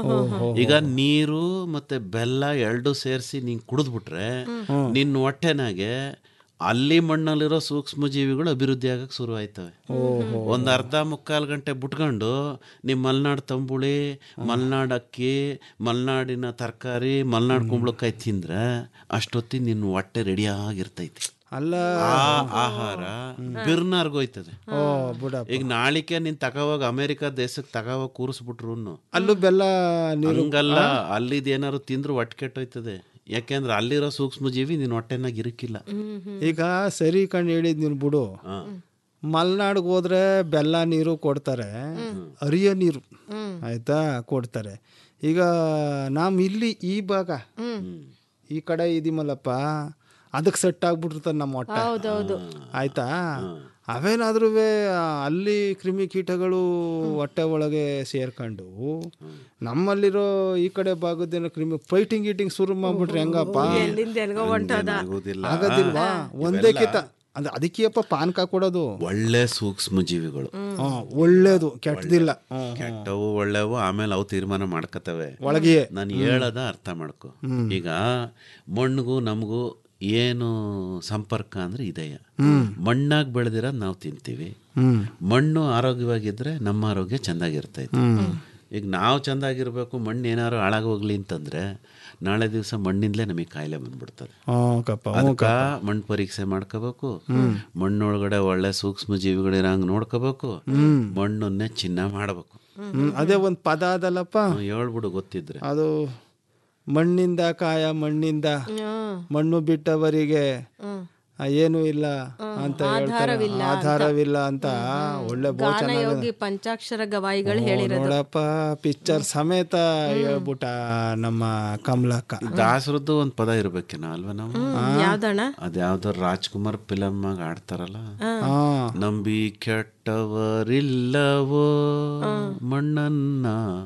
ಈಗ ನೀರು ಮತ್ತೆ ಬೆಲ್ಲ ಎರಡು ಸೇರಿಸಿ ನೀನ್ ಕುಡಿದ್ಬಿಟ್ರೆ ನಿನ್ನ ಹೊಟ್ಟೆನಾಗೆ ಅಲ್ಲಿ ಮಣ್ಣಲ್ಲಿರೋ ಸೂಕ್ಷ್ಮ ಜೀವಿಗಳು ಅಭಿವೃದ್ಧಿ ಆಗಕ್ಕೆ ಶುರು ಆಯ್ತವೆ ಒಂದು ಅರ್ಧ ಮುಕ್ಕಾಲು ಗಂಟೆ ಬಿಟ್ಕೊಂಡು ನಿಮ್ಮ ಮಲೆನಾಡು ತಂಬುಳಿ ಮಲೆನಾಡು ಅಕ್ಕಿ ಮಲೆನಾಡಿನ ತರಕಾರಿ ಮಲೆನಾಡು ಕುಂಬಳಕಾಯಿ ತಿಂದ್ರೆ ಅಷ್ಟೊತ್ತಿಗೆ ನಿನ್ನ ಹೊಟ್ಟೆ ರೆಡಿಯಾಗಿರ್ತೈತಿ ಅಲ್ಲ ಆ ಆಹಾರ ಬಿರ್ನಾರ್ಗೋಯ್ತದೆ ಓ ಬಿಡಪ್ಪ ಈಗ ನಾಳಿಕೆ ನೀನ್ ತಗೋವಾಗ ಅಮೆರಿಕ ದೇಶಕ್ಕೆ ತಗೋವಾಗ ಕೂರಿಸ್ಬಿಟ್ರು ಅಲ್ಲೂ ಬೆಲ್ಲ ನೀರು ಹಂಗಲ್ಲ ಅಲ್ಲಿದ್ ಏನಾರು ತಿಂದ್ರು ಹೊಟ್ಟೆ ಕೆಟ್ಟೋಯ್ತದೆ ಯಾಕೆಂದ್ರೆ ಅಲ್ಲಿರೋ ಸೂಕ್ಷ್ಮ ಜೀವಿ ನಿನ್ ಹೊಟ್ಟೆನಾಗ ಇರಕ್ಕಿಲ್ಲ ಈಗ ಸರಿ ಕಣ್ ಹೇಳಿದ್ ನೀನು ಬಿಡು ಮಲೆನಾಡಿಗೆ ಹೋದ್ರೆ ಬೆಲ್ಲ ನೀರು ಕೊಡ್ತಾರೆ ಅರಿಯ ನೀರು ಆಯ್ತಾ ಕೊಡ್ತಾರೆ ಈಗ ನಾವು ಇಲ್ಲಿ ಈ ಭಾಗ ಈ ಕಡೆ ಇದೀಮಲ್ಲಪ್ಪ ಅದಕ್ಕೆ ಸೆಟ್ ಆಗ್ಬಿಟ್ಟಿರ್ತದೆ ನಮ್ಮ ಹೊಟ್ಟೆ ಹೌದೌದು ಆಯ್ತಾ ಅವೇನಾದ್ರೂ ಅಲ್ಲಿ ಕ್ರಿಮಿ ಕೀಟಗಳು ಹೊಟ್ಟೆ ಒಳಗೆ ಸೇರ್ಕೊಂಡು ನಮ್ಮಲ್ಲಿರೋ ಈ ಕಡೆ ಭಾಗದೇನೋ ಕ್ರಿಮಿ ಫೈಟಿಂಗ್ ಗೀಟಿಂಗ್ ಶುರು ಮಾಡ್ಬಿಟ್ರೆ ಹೆಂಗಪ್ಪ ಎಲ್ಲಿಂದ ಎಲ್ಗೋ ಹೊಂಟದ ಆಗೋದಿಲ್ಲ ಆಗೋದಿಲ್ವಾ ಒಂದೇ ಕಿತ ಅಂದ್ರೆ ಅದಕ್ಕೆಯಪ್ಪ ಪಾನಕ ಕೊಡೋದು ಒಳ್ಳೆ ಸೂಕ್ಷ್ಮ ಜೀವಿಗಳು ಹ್ಮ್, ಒಳ್ಳೇದು ಕೆಟ್ಟದಿಲ್ಲ ಹ್ಮ್. ಕೆಟ್ಟವು ಒಳ್ಳೆವು ಆಮೇಲೆ ಅವು ತೀರ್ಮಾನ ಮಾಡ್ಕತವೆ ಒಳಗೆಯೇ ನಾನು ಹೇಳದ ಅರ್ಥ ಮಾಡ್ಕೊ ಈಗ ಮಣ್ಣಿಗೂ ನಮಗೂ ಏನು ಸಂಪರ್ಕ ಅಂದ್ರೆ ಇದೆಯ ಮಣ್ಣಾಗಿ ಬೆಳೆದಿರೋದು ನಾವು ತಿಂತೀವಿ ಹ್ಮ್ ಮಣ್ಣು ಆರೋಗ್ಯವಾಗಿದ್ರೆ ನಮ್ಮ ಆರೋಗ್ಯ ಚೆಂದಾಗಿರ್ತೈತೆ ಈಗ ನಾವು ಚೆಂದಾಗಿರ್ಬೇಕು ಮಣ್ಣು ಏನಾದ್ರು ಹಾಳಾಗೋಗ್ಲಿ ಅಂತಂದ್ರೆ ನಾಳೆ ದಿವಸ ಮಣ್ಣಿಂದಲೇ ನಮಗೆ ಕಾಯಿಲೆ ಬಂದ್ಬಿಡ್ತದೆ ಹ್ಞೂ ಕಪ್ಪ ಹ್ಞೂ ಅದಕ್ಕೆ ಮಣ್ಣು ಪರೀಕ್ಷೆ ಮಾಡ್ಕೋಬೇಕು ಮಣ್ಣೊಳಗಡೆ ಒಳ್ಳೆ ಸೂಕ್ಷ್ಮ ಜೀವಿಗಳಿರಂಗ್ ನೋಡ್ಕೋಬೇಕು ಮಣ್ಣನ್ನೇ ಚಿನ್ನ ಮಾಡಬೇಕು ಹ್ಮ್, ಅದೇ ಒಂದು ಪದ ಅದಲ್ಲಪ್ಪ ಹೇಳ್ಬಿಡು ಗೊತ್ತಿದ್ರೆ ಅದು ಮಣ್ಣಿಂದ ಕಾಯ ಮಣ್ಣಿಂದ ಮಣ್ಣು ಬಿಟ್ಟವರಿಗೆ ಆ, ಏನೂ ಇಲ್ಲ ಅಂತ ಹೇಳ್ತಾರೆ ಆಧಾರವಿಲ್ಲ ಅಂತ. ಆಧಾರವಿಲ್ಲ ಅಂತ ಒಳ್ಳೆ ಬಹು ಚೆನ್ನಾಗಿ ಗಾನಯೋಗಿ ಪಂಚಾಕ್ಷರ ಗವಾಯಿಗಳು ಹೇಳಿರೋದು ನೋಡಪ್ಪ ಪಿಕ್ಚರ್ ಸಮೇತ ಹೇಳ್ಬಿಟ್ಟ ನಮ್ಮ ಕಮಲಕ್ಕ ದಾಸರದ್ದು ಒಂದು ಪದ ಇರ್ಬೇಕೇನೋ ಅಲ್ವಾ ನಾವು ಯಾವ್ದಣ್ಣ ಅದ್ಯಾವ್ದೋ ರಾಜ್ಕುಮಾರ್ ಫಿಲಮ್ ಆಗ ಆಡ್ತಾರಲ್ಲ ಹಾ ನಂಬಿ ಕೆಟ್ಟವರಿಲ್ಲವೋ ಮಣ್ಣನ್ನ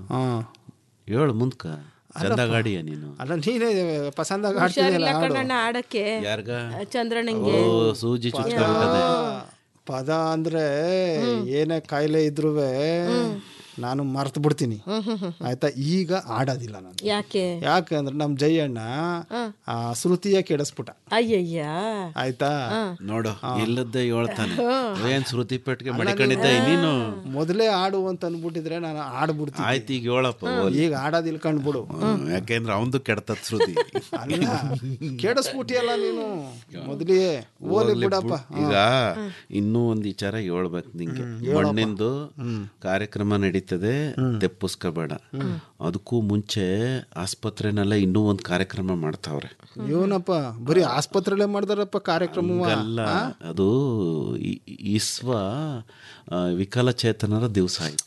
ಹೇಳು ಮುಂದ್ಕ ಚಂದ ಗಾಡಿಯ ನೀನು ಅಲ್ಲ ನೀನೇ ಪಸಂದಾಗ ಹುಷಾರಿಲ್ಲ ಆಡ್ತಿದ್ಯಲ್ಲ ಹಾಡು. ಕಣ್ಣಣ್ಣ ಆಡಕ್ಕೆ ಯಾರ್ಗ ಚಂದ್ರಣ್ಣಂಗೆ ಓ ಸೂಜಿ ಚುಚ್ಕೊಂಡ್ಬಿಟ್ಟದೆ ಪದ ಅಂದ್ರೆ ಏನೇ ಕಾಯಿಲೆ ಇದ್ರುವೆ ನಾನು ಮರ್ತು ಬಿಡ್ತೀನಿ ಆಯ್ತಾ ಈಗ ಆಡೋದಿಲ್ಲ ನಾನು ಯಾಕೆ ಯಾಕಂದ್ರೆ ನಮ್ಮ ಜಯಣ್ಣ ಆ ಶ್ರುತಿಯ ಕೆಡಿಸ್ಬಿಟ್ಟ ಅಯ್ಯಯ್ಯ ಆಯ್ತಾ ನೋಡು ಇಲ್ಲದ್ದೇ ಹೇಳ್ತಾನೆ ಏನ್ ಶ್ರುತಿ ಪೆಟ್ಗೆ ಮಡಿಕೊಂಡಿದ್ದ ನೀನು ಮೊದಲೇ ಆಡು ಅಂತ ಅಂದ್ಬಿಟ್ಟಿದ್ರೆ ನಾನು ಆಡ್ಬಿಡ್ತೀನಿ ಆಯ್ತು ಈಗ ಹೇಳಪ್ಪ ಹೋಗ್ಲಿ. ಈಗ ಆಡೋದಿಲ್ಲ ಕಂಡ್ಬಿಡು ಹ್ಮ್, ಯಾಕೆಂದ್ರೆ ಅವಂದು ಕೆಡ್ತದ ಶ್ರುತಿ ಅಲ್ಲ ಕೆಡಿಸ್ಬಿಟ್ಟಿಯಲ್ಲ ನೀನು ಮೊದಲೇ ಓಲಿ ಹೋಗ್ಲಿ ಬಿಡಪ್ಪ ಬಿಡು. ಈಗ ಇನ್ನೂ ಒಂದ್ ವಿಚಾರ ಹೇಳ್ಬೇಕು ನಿಂಗೆ ಮಣ್ಣಿಂದು ಕಾರ್ಯಕ್ರಮ ನಡೀತದೆ ತೆಪ್ಪುಸ್ಕೋಬೇಡ ಅದಕ್ಕೂ ಮುಂಚೆ ಆಸ್ಪತ್ರೆನೆಲ್ಲ ಇನ್ನೂ ಒಂದ್ ಕಾರ್ಯಕ್ರಮ ಮಾಡ್ತಾವ್ರೆ ಇವನಪ್ಪ ಬರೀ ಆಸ್ಪತ್ರೆಲ್ಲೇ ಮಾಡ್ದಾರಪ್ಪ ಕಾರ್ಯಕ್ರಮ ಅಲ್ಲ ಅದು ಈ- ಇಸ್ವ ಆ, ವಿಕಲಚೇತನರ ದಿವಸ ಆಯ್ತು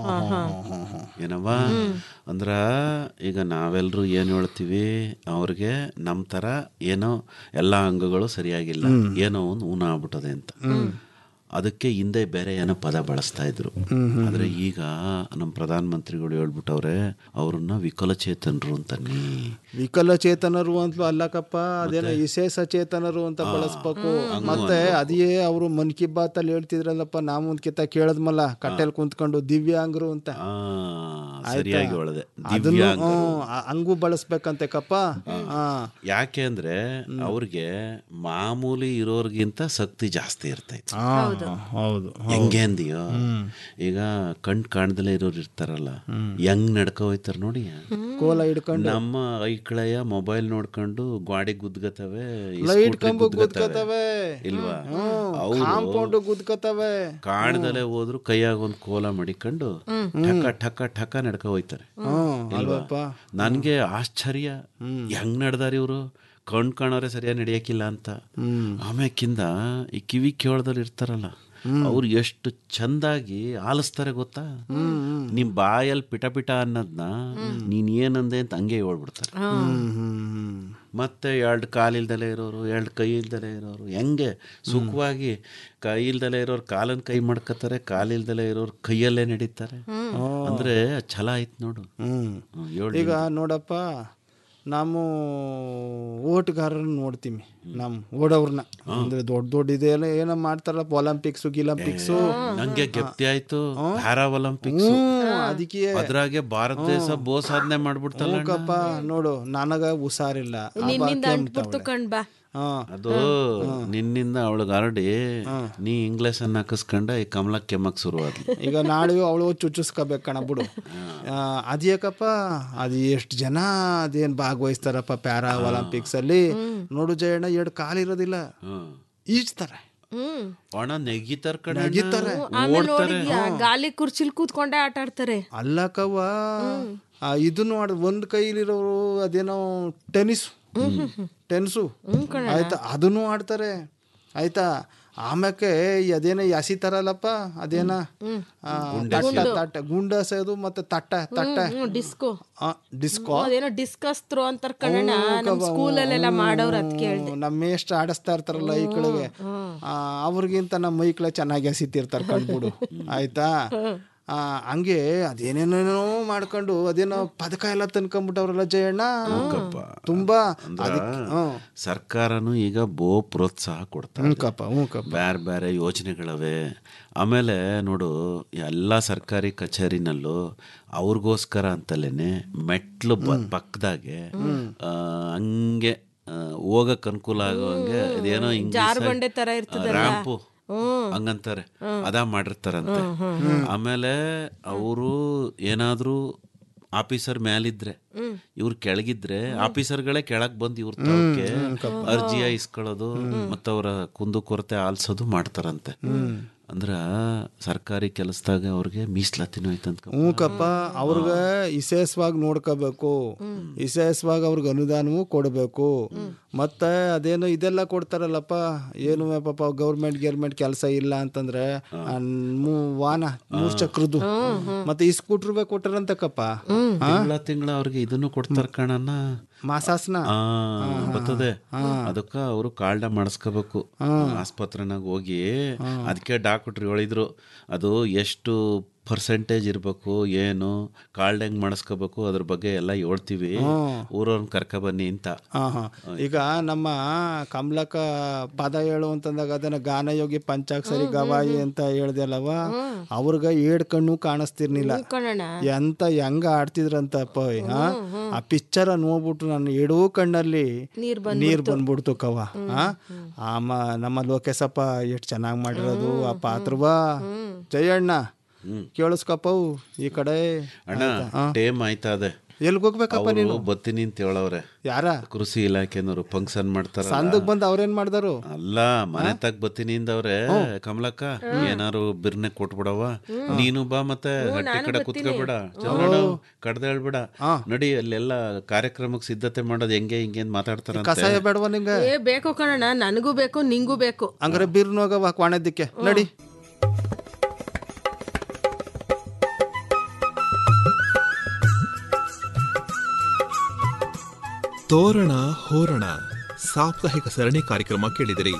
ಏನವ್ವ ಅಂದ್ರ ಈಗ ನಾವೆಲ್ಲರೂ ಏನು ಹೇಳ್ತೀವಿ ಅವ್ರಿಗೆ ನಮ್ಮ ಥರ ಏನೋ ಎಲ್ಲ ಅಂಗಗಳು ಸರಿಯಾಗಿಲ್ಲ ಏನೋ ಒಂದು ಊನ ಆಗ್ಬಿಟ್ಟದೆ ಅಂತ ಅದಕ್ಕೆ ಹಿಂದೆ ಬೇರೆ ಏನೋ ಪದ ಬಳಸ್ತಾ ಇದ್ರು ಆದ್ರೆ ಈಗ ನಮ್ಮ ಪ್ರಧಾನ ಮಂತ್ರಿಗಳು ಹೇಳ್ಬಿಟ್ಟವ್ರೆ ಅವ್ರನ್ನ ವಿಕಲಚೇತನರು ಅಂತನ್ನಿ ವಿಕಲಚೇತನರು ಅಂತಲೂ ಅಲ್ಲಕಪ್ಪ ಅದೇನೋ ವಿಶೇಷ ಚೇತನರು ಅಂತ ಬಳಸ್ಬೇಕು ಮತ್ತೆ ಅದೇ ಅವರು ಮನ್ ಕಿ ಬಾತ್ ಅಲ್ಲಿ ಹೇಳ್ತಿದ್ರಲ್ಲಪ್ಪ ನಾವು ಮುಂದ್ಕಿತ ಕೇಳದ್ಮಲ್ಲ ಕಟ್ಟೆಲ್ ಕುಂತ್ಕೊಂಡು ದಿವ್ಯಾಂಗರು ಅಂತ ಆ ಸರಿಯಾಗಿ ಹೇಳ್ದೆ ಅದನ್ನು ದಿವ್ಯಾಂಗ ಹ್ಮ್, ಆ- ಹಂಗೂ ಬಳಸ್ಬೇಕಂತೆ ಕಪ್ಪ ಹಾ ಯಾಕೆ ಅಂದ್ರೆ ಅವ್ರಿಗೆ ಮಾಮೂಲಿ ಇರೋರ್ಗಿಂತ ಶಕ್ತಿ ಜಾಸ್ತಿ ಇರ್ತೈತೆ ಹೌದು ಹೆಂಗೆ ಅಂದಿಯೋ ಈಗ ಕಣ್ ಕಾಣ್ದಲೇ ಇರೋರು ಇರ್ತಾರಲ್ಲ ಹೆಂಗ್ ನಡ್ಕೊ ಹೋಯ್ತಾರ ನೋಡಿ ಕೋಲ ಹಿಡ್ಕೊಂಡು ನಮ್ಮ ಐಕಳೆಯ ಮೊಬೈಲ್ ನೋಡ್ಕೊಂಡು ಗಾಡಿ ಗುದ್ಗತವೆ ಈ ಲೈಟ್ ಸ್ಕೂಟ್ರಿ ಕಂಬ ಗುದ್ಗತವೆ. ಗುದ್ಕತವೆ ಇಲ್ವಾ ಕಾಂಪೌಂಡ್ ಗುದ್ಕತವೆ ಕಾಣ್ದಲೇ ಹೋದ್ರು ಕೈಯಾಗ ಒಂದ್ ಕೋಲ ಮಡಿಕೊಂಡು ಠಕ ಠಕ ಠಕ ನಡ್ಕೊ ಹೋಯ್ತಾರೆ ಹ್ಮ್ ಇಲ್ವಾ ಅಲ್ವಪ್ಪ ನನ್ಗೆ ಆಶ್ಚರ್ಯ ಹೆಂಗ್ ನಡ್ದಾರ ಇವರು ಕಣ್ ಕಾಣೋರೆ ಸರಿಯಾಗಿ ನಡೆಯಕ್ಕಿಲ್ಲ ಅಂತ ಆಮ್ಯಾಕಿಂದ ಈ ಕಿವಿ ಕೇಳ್ದಲ್ಲಿ ಇರ್ತಾರಲ್ಲ ಅವ್ರು ಎಷ್ಟು ಚಂದಾಗಿ ಆಲಿಸ್ತಾರೆ ಗೊತ್ತಾ ನಿಮ್ ಬಾಯಲ್ಲಿ ಪಿಟ ಪಿಟ ಅನ್ನೋದ್ನ ನೀನ್ ಏನಂದೆ ಅಂತ ಹಂಗೆ ಹೇಳ್ಬಿಡ್ತಾರೆ ಮತ್ತೆ ಎರಡು ಕಾಲಿಲ್ದಲೇ ಇರೋರು ಎರಡು ಕೈ ಇಲ್ದಲೇ ಇರೋರು ಹೆಂಗೆ ಸುಖವಾಗಿ ಕೈ ಇಲ್ದಲೇ ಇರೋರು ಕಾಲನ್ ಕೈ ಮಾಡ್ಕೋತಾರೆ ಕಾಲಿಲ್ದಲೇ ಇರೋರು ಕೈಯಲ್ಲೇ ನಡೀತಾರೆ ಅಂದ್ರೆ ಛಲ ಆಯ್ತು ನೋಡು ಹ್ಮ್ ಹ್ಮ್, ಹೇಳು ಈಗ ನೋಡಪ್ಪ ನಾವು ಓಟ್ಗಾರರನ್ನ ನೋಡ್ತೀವಿ ನಮ್ ಓಡೋರ್ನ ಅಂದ್ರೆ ದೊಡ್ಡ ದೊಡ್ಡ ಇದೆಲ್ಲ ಏನೋ ಮಾಡ್ತಾರಲ್ಲ ಒಲಿಂಪಿಕ್ಸು ಗಿಲಂಪಿಕ್ಸು ನಂಗೆ ಗೆಪ್ತಿ ಆಯ್ತು ಪ್ಯಾರಾ ಒಲಿಂಪಿಕ್ಸ್ ಅದಕ್ಕೆ ಅದ್ರಾಗೆ ಭಾರತ ದೇಶ ಬೋ ಸಾಧನೆ ಮಾಡ್ಬಿಡ್ತಲ್ಲ ಅಣ್ಣ. ಕಪ್ಪ ನೋಡು ನನಗ ಹುಷಾರಿಲ್ಲ ಆ ನಿನ್ನಿಂದ ಬಾಕಿ ಅಂಟ್ಬಿಡ್ತು ಅಂಬ್ತಾವ್ಳೆ. ಕಣ್ ಬಾ ಹಾ ಅದು ನಿನ್ನಿಂದ ಅವಳಿಗೆ ಹರಡಿ ನೀ ಇಂಗ್ಲಿಷ್ ಅನ್ನ ಹಾಕಿಸ್ಕೊಂಡ ಈ ಕಮಲ ಕೆಮ್ಮಕ್ ಶುರುವಾದ್ಲು ಈಗ ನಾಳೆಯೂ ಅವಳು ಚುಚ್ಚಿಸ್ಕೋಬೇಕು ಕಣ ಬಿಡು ಆ, ಅದ್ಯಾಕಪ್ಪ ಅದು ಎಷ್ಟು ಜನ ಅದೇನ್ ಭಾಗವಹಿಸ್ತಾರಪ್ಪ ಪ್ಯಾರಾ ಒಲಿಂಪಿಕ್ಸ್ ಅಲ್ಲಿ ನೋಡು ಜಯಣ್ಣ ಎರಡು ಕಾಲಿರೋದಿಲ್ಲ ಹ್ಮ್. ಈಜ್ತಾರೆ ಹ್ಮ್ ಒಣ ನೆಗಿತಾರ ಕಡೆ ನೆಗಿತಾರೆ. ಆಮೇಲೆ ನೋಡಿದ್ಯಾ ಗಾಲಿ ಕುರ್ಚಿಲ್ ಕೂತ್ಕೊಂಡೇ ಆಟ ಆಡ್ತಾರೆ ಅಲ್ಲಕವ್ವ ಆ, ಇದನ್ನು ಆಡ ಒಂದ್ ಕೈಲಿರೋರು ಅದೇನೋ ಟೆನಿಸ್ ಟೆನ್ಸು ಆಯ್ತಾ ಅದನ್ನು ಆಡ್ತಾರೆ ಆಯ್ತಾ ಆಮ್ಯಾಕೆ ಈ ಅದೇನೋ ಎಸಿತಾರಲ್ಲಪ್ಪ ಅದೇನ ಆ, ತಟ್ಟ ತಟ್ಟ ಗುಂಡಸದು ಮತ್ತೆ ತಟ್ಟ ತಟ್ಟ ಡಿಸ್ಕೋ ಆ, ಡಿಸ್ಕೋ ಅದೇನೋ ಡಿಸ್ಕಸ್ ಥ್ರೋ ಅಂತಾರ ಕಣ ನಮ್ ಸ್ಕೂಲಲ್ಲೆಲ್ಲ ಮಾಡೋರು ಅದ್ ಕೇಳ್ದೆ ನಮ್ಮ ಮೇಷ್ಟ್ರು ಆಡಿಸ್ತಾ ಇರ್ತಾರಲ್ಲ ಈ ಕಡೆಗೆ ಅವ್ರಿಗಿಂತ ನಮ್ಮ ಮೈಕ್ಳ ಚೆನ್ನಾಗಿ ಎಸಿತಿರ್ತಾರೆ ಕಂಡ್ಬಿಡು ಆಯ್ತಾ ಆ, ಹಂಗೆ ಅದೇನೇನೇನೋ ಮಾಡ್ಕೊಂಡು ಅದೇನೋ ಪದಕ ಎಲ್ಲ ತನ್ಕೊಂಡ್ಬಿಟ್ಟವ್ರಲ್ಲ ಜಯಣ್ಣ ತುಂಬಾ ಅದಕ್ಕೆ ಹ್ಮ್ ಸರ್ಕಾರನು ಈಗ ಬೋ ಪ್ರೋತ್ಸಾಹ ಕೊಡ್ತಾರೆ ಹ್ಞೂ ಕಪ್ಪ ಹ್ಞೂ ಕಪ್ಪ ಬೇರೆ ಬೇರೆ ಯೋಜನೆಗಳವೆ ಆಮೇಲೆ ನೋಡು ಎಲ್ಲ ಸರ್ಕಾರಿ ಕಚೇರಿನಲ್ಲೂ ಅವ್ರಿಗೋಸ್ಕರ ಅಂತಲೇನೆ ಮೆಟ್ಲು ಬ ಪಕ್ಕದಾಗೆ ಆ, ಹಂಗೆ ಆ, ಹೋಗಕ್ ಅನುಕೂಲ ಆಗುವಂಗೆ ಇದೇನೋ ಜಾರ್ಬಂಡೆ ತರ ಇರ್ತದಲ್ಲ ರ್ಯಾಂಪು ಹಂಗಂತಾರೆ ಅದಾ ಮಾಡಿರ್ತಾರಂತೆ ಆಮೇಲೆ ಅವರು ಏನಾದ್ರೂ ಆಫೀಸರ್ ಮ್ಯಾಲಿದ್ರೆ ಇವ್ರು ಕೆಳಗಿದ್ರೆ ಆಫೀಸರ್ಗಳೇ ಕೆಳಗ್ ಬಂದು ಇವ್ರ ತವಕ್ಕೆ ಅರ್ಜಿ ಇಸ್ಕೊಳ್ಳೋದು ಮತ್ತವರ ಕುಂದು ಕೊರತೆ ಆಲ್ಸೋದು ಮಾಡ್ತಾರಂತೆ ಅಂದ್ರ ಸರ್ಕಾರಿ ಕೆಲಸದಾಗ ಅವ್ರಿಗೆ ಮೀಸಲಾತಿನೂ ಐತಂತ ಹ್ಞೂ ಕಪ್ಪ ಅವ್ರಿಗೆ ವಿಶೇಷವಾಗಿ ನೋಡ್ಕೋಬೇಕು ವಿಶೇಷವಾಗಿ ಅವ್ರಿಗೆ ಅನುದಾನವೂ ಕೊಡಬೇಕು ಮತ್ತೆ ಅದೇನು ಇದೆಲ್ಲ ಕೊಡ್ತಾರಲ್ಲಪ್ಪ ಏನು ಪಾಪ ಗೌರ್ಮೆಂಟ್ ಗೌರ್ಮೆಂಟ್ ಕೆಲಸ ಇಲ್ಲ ಅಂತಂದ್ರೆ ಆ ಮೂ- ವಾಹನ ಮೂರ್ ಚಕ್ರದ್ದು ಮತ್ತೆ ಈ ಸ್ಕೂಟ್ರ್ ಬೇ ಕೊಟ್ಟಾರಂತಕ್ಕಪ್ಪ ತಿಂಗಳ ತಿಂಗಳ ಅವ್ರಿಗೆ ಇದನ್ನು ಕೊಡ್ತಾರ ಕಣಣ್ಣ ಮಾಸಾಸ್ನ ಆ, ಬರ್ತದೆ ಅದಕ್ಕ ಅವರು ಕಾರ್ಡ ಮಾಡಿಸ್ಕೋಬೇಕು ಆಸ್ಪತ್ರೆನಾಗ ಹೋಗಿ ಅದಕ್ಕೆ ಡಾಕ್ಟ್ರು ಹೇಳಿದ್ರು ಅದು ಎಷ್ಟು ಪರ್ಸೆಂಟೇಜ್ ಇರಬೇಕು ಏನು ಕಾರ್ಡ್ ಹೆಂಗ್ ಮಾಡಿಸ್ಕೋಬೇಕು ಅದ್ರ ಬಗ್ಗೆ ಎಲ್ಲ ಹೇಳ್ತೀವಿ ಊರವ್ರನ್ನ ಕರ್ಕ ಬನ್ನಿ ಅಂತ ಹಾ ಹಾ ಈಗ ನಮ್ಮ ಕಮಲಕ ಪದ ಹೇಳು ಅಂತಂದಾಗ ಅದನ್ನ ಗಾನಯೋಗಿ ಪಂಚಾಕ್ಷರಿ ಗವಾಯಿ ಅಂತ ಹೇಳ್ದಲ್ಲವ ಅವ್ರಿಗೆ ಏಡ್ ಕಣ್ಣು ಕಾಣಿಸ್ತಿರ್ಲಿಲ್ಲ ಕಣಣ್ಣ ಎಂತ ಹೆಂಗ ಆಡ್ತಿದ್ರಂತಪ್ಪ ಆ? ಆ ಪಿಕ್ಚರ್ ನೋಡ್ಬಿಟ್ಟು ನನ್ನ ಎಡೂ ಕಣ್ಣಲ್ಲಿ ನೀರ್ ನೀರ್ ಬಂದ್ಬಿಡ್ತು ಕವ ಆ? ಆಮ ನಮ್ಮ ಲೋಕೇಶಪ್ಪ ಎಷ್ಟು ಚೆನ್ನಾಗಿ ಮಾಡಿರೋದು ಆ ಪಾತ್ರವಾ ಜಯಣ್ಣ ಕೇಳಿಸ್ಕಪ್ಪವು ಈ ಕಡೆ ಅಣ್ಣ ಟೇಮ್ ಆಯ್ತಾ ಅದೇ ಎಲ್ಗ್ ಹೋಗ್ಬೇಕಪ್ಪ ಅವ್ರು ನೀನು ಬತ್ತೀನಿ ಅಂತ ಹೇಳವ್ರೆ ಯಾರ ಕೃಷಿ ಇಲಾಖೆನವರು ಫಂಕ್ಷನ್ ಮಾಡ್ತಾರ ಸಂದಕ್ ಬಂದು ಅವ್ರೇನ್ ಮಾಡ್ದಾರು ಅಲ್ಲ ಮನೆ ತಗ್ ಬತ್ತೀನಿ ಇಂದವ್ರೆ ಕಮಲಕ್ಕ ಏನಾರು ಬಿರ್ನೆ ಕೊಟ್ಬಿಡವ ನೀನು ಬಾ ಮತ್ತೆ ಹಟ್ಟಿ ಕಡೆ ಕುತ್ಕೋಬೇಡ ಚಂದ್ರಣ್ಣ ಕಡ್ದ ಹೇಳ್ಬೇಡ ನಡಿ ಅಲ್ಲೆಲ್ಲ ಕಾರ್ಯಕ್ರಮಕ್ಕೆ ಸಿದ್ಧತೆ ಮಾಡೋದು ಹೆಂಗೆ ಹಿಂಗೆ ಅಂತ ಮಾತಾಡ್ತಾರಂತೆ ಕಸಾಯ ಬೇಡವ ನಿಂಗೆ ಏ ಬೇಕು ಕಣಣ್ಣ ನನಗೂ ಬೇಕು ನಿಂಗೂ ಬೇಕು ಹಂಗಾರೆ ಬೀರ್ನು ಹೋಗವ ಕ್ವಾಣದಿಕ್ಕೆ ನಡಿ ತೋರಣ ಹೋರಣ ಸಾಪ್ತಾಹಿಕ ಸರಣಿ ಕಾರ್ಯಕ್ರಮ ಕೇಳಿದಿರಿ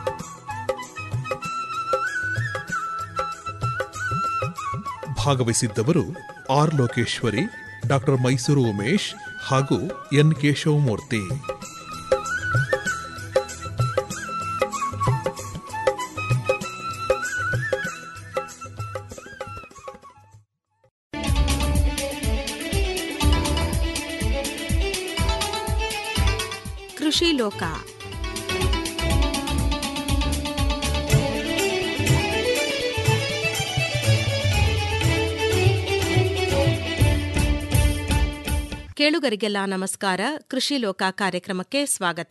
ಭಾಗವಹಿಸಿದ್ದವರು ಆರ್ ಲೋಕೇಶ್ವರಿ ಡಾಕ್ಟರ್ ಮೈಸೂರು ಉಮೇಶ್ ಹಾಗೂ ಎನ್ ಕೇಶವಮೂರ್ತಿ ಕೃಷಿ ಲೋಕ ಕೇಳುಗರಿಗೆಲ್ಲ ನಮಸ್ಕಾರ ಕೃಷಿ ಲೋಕ ಕಾರ್ಯಕ್ರಮಕ್ಕೆ ಸ್ವಾಗತ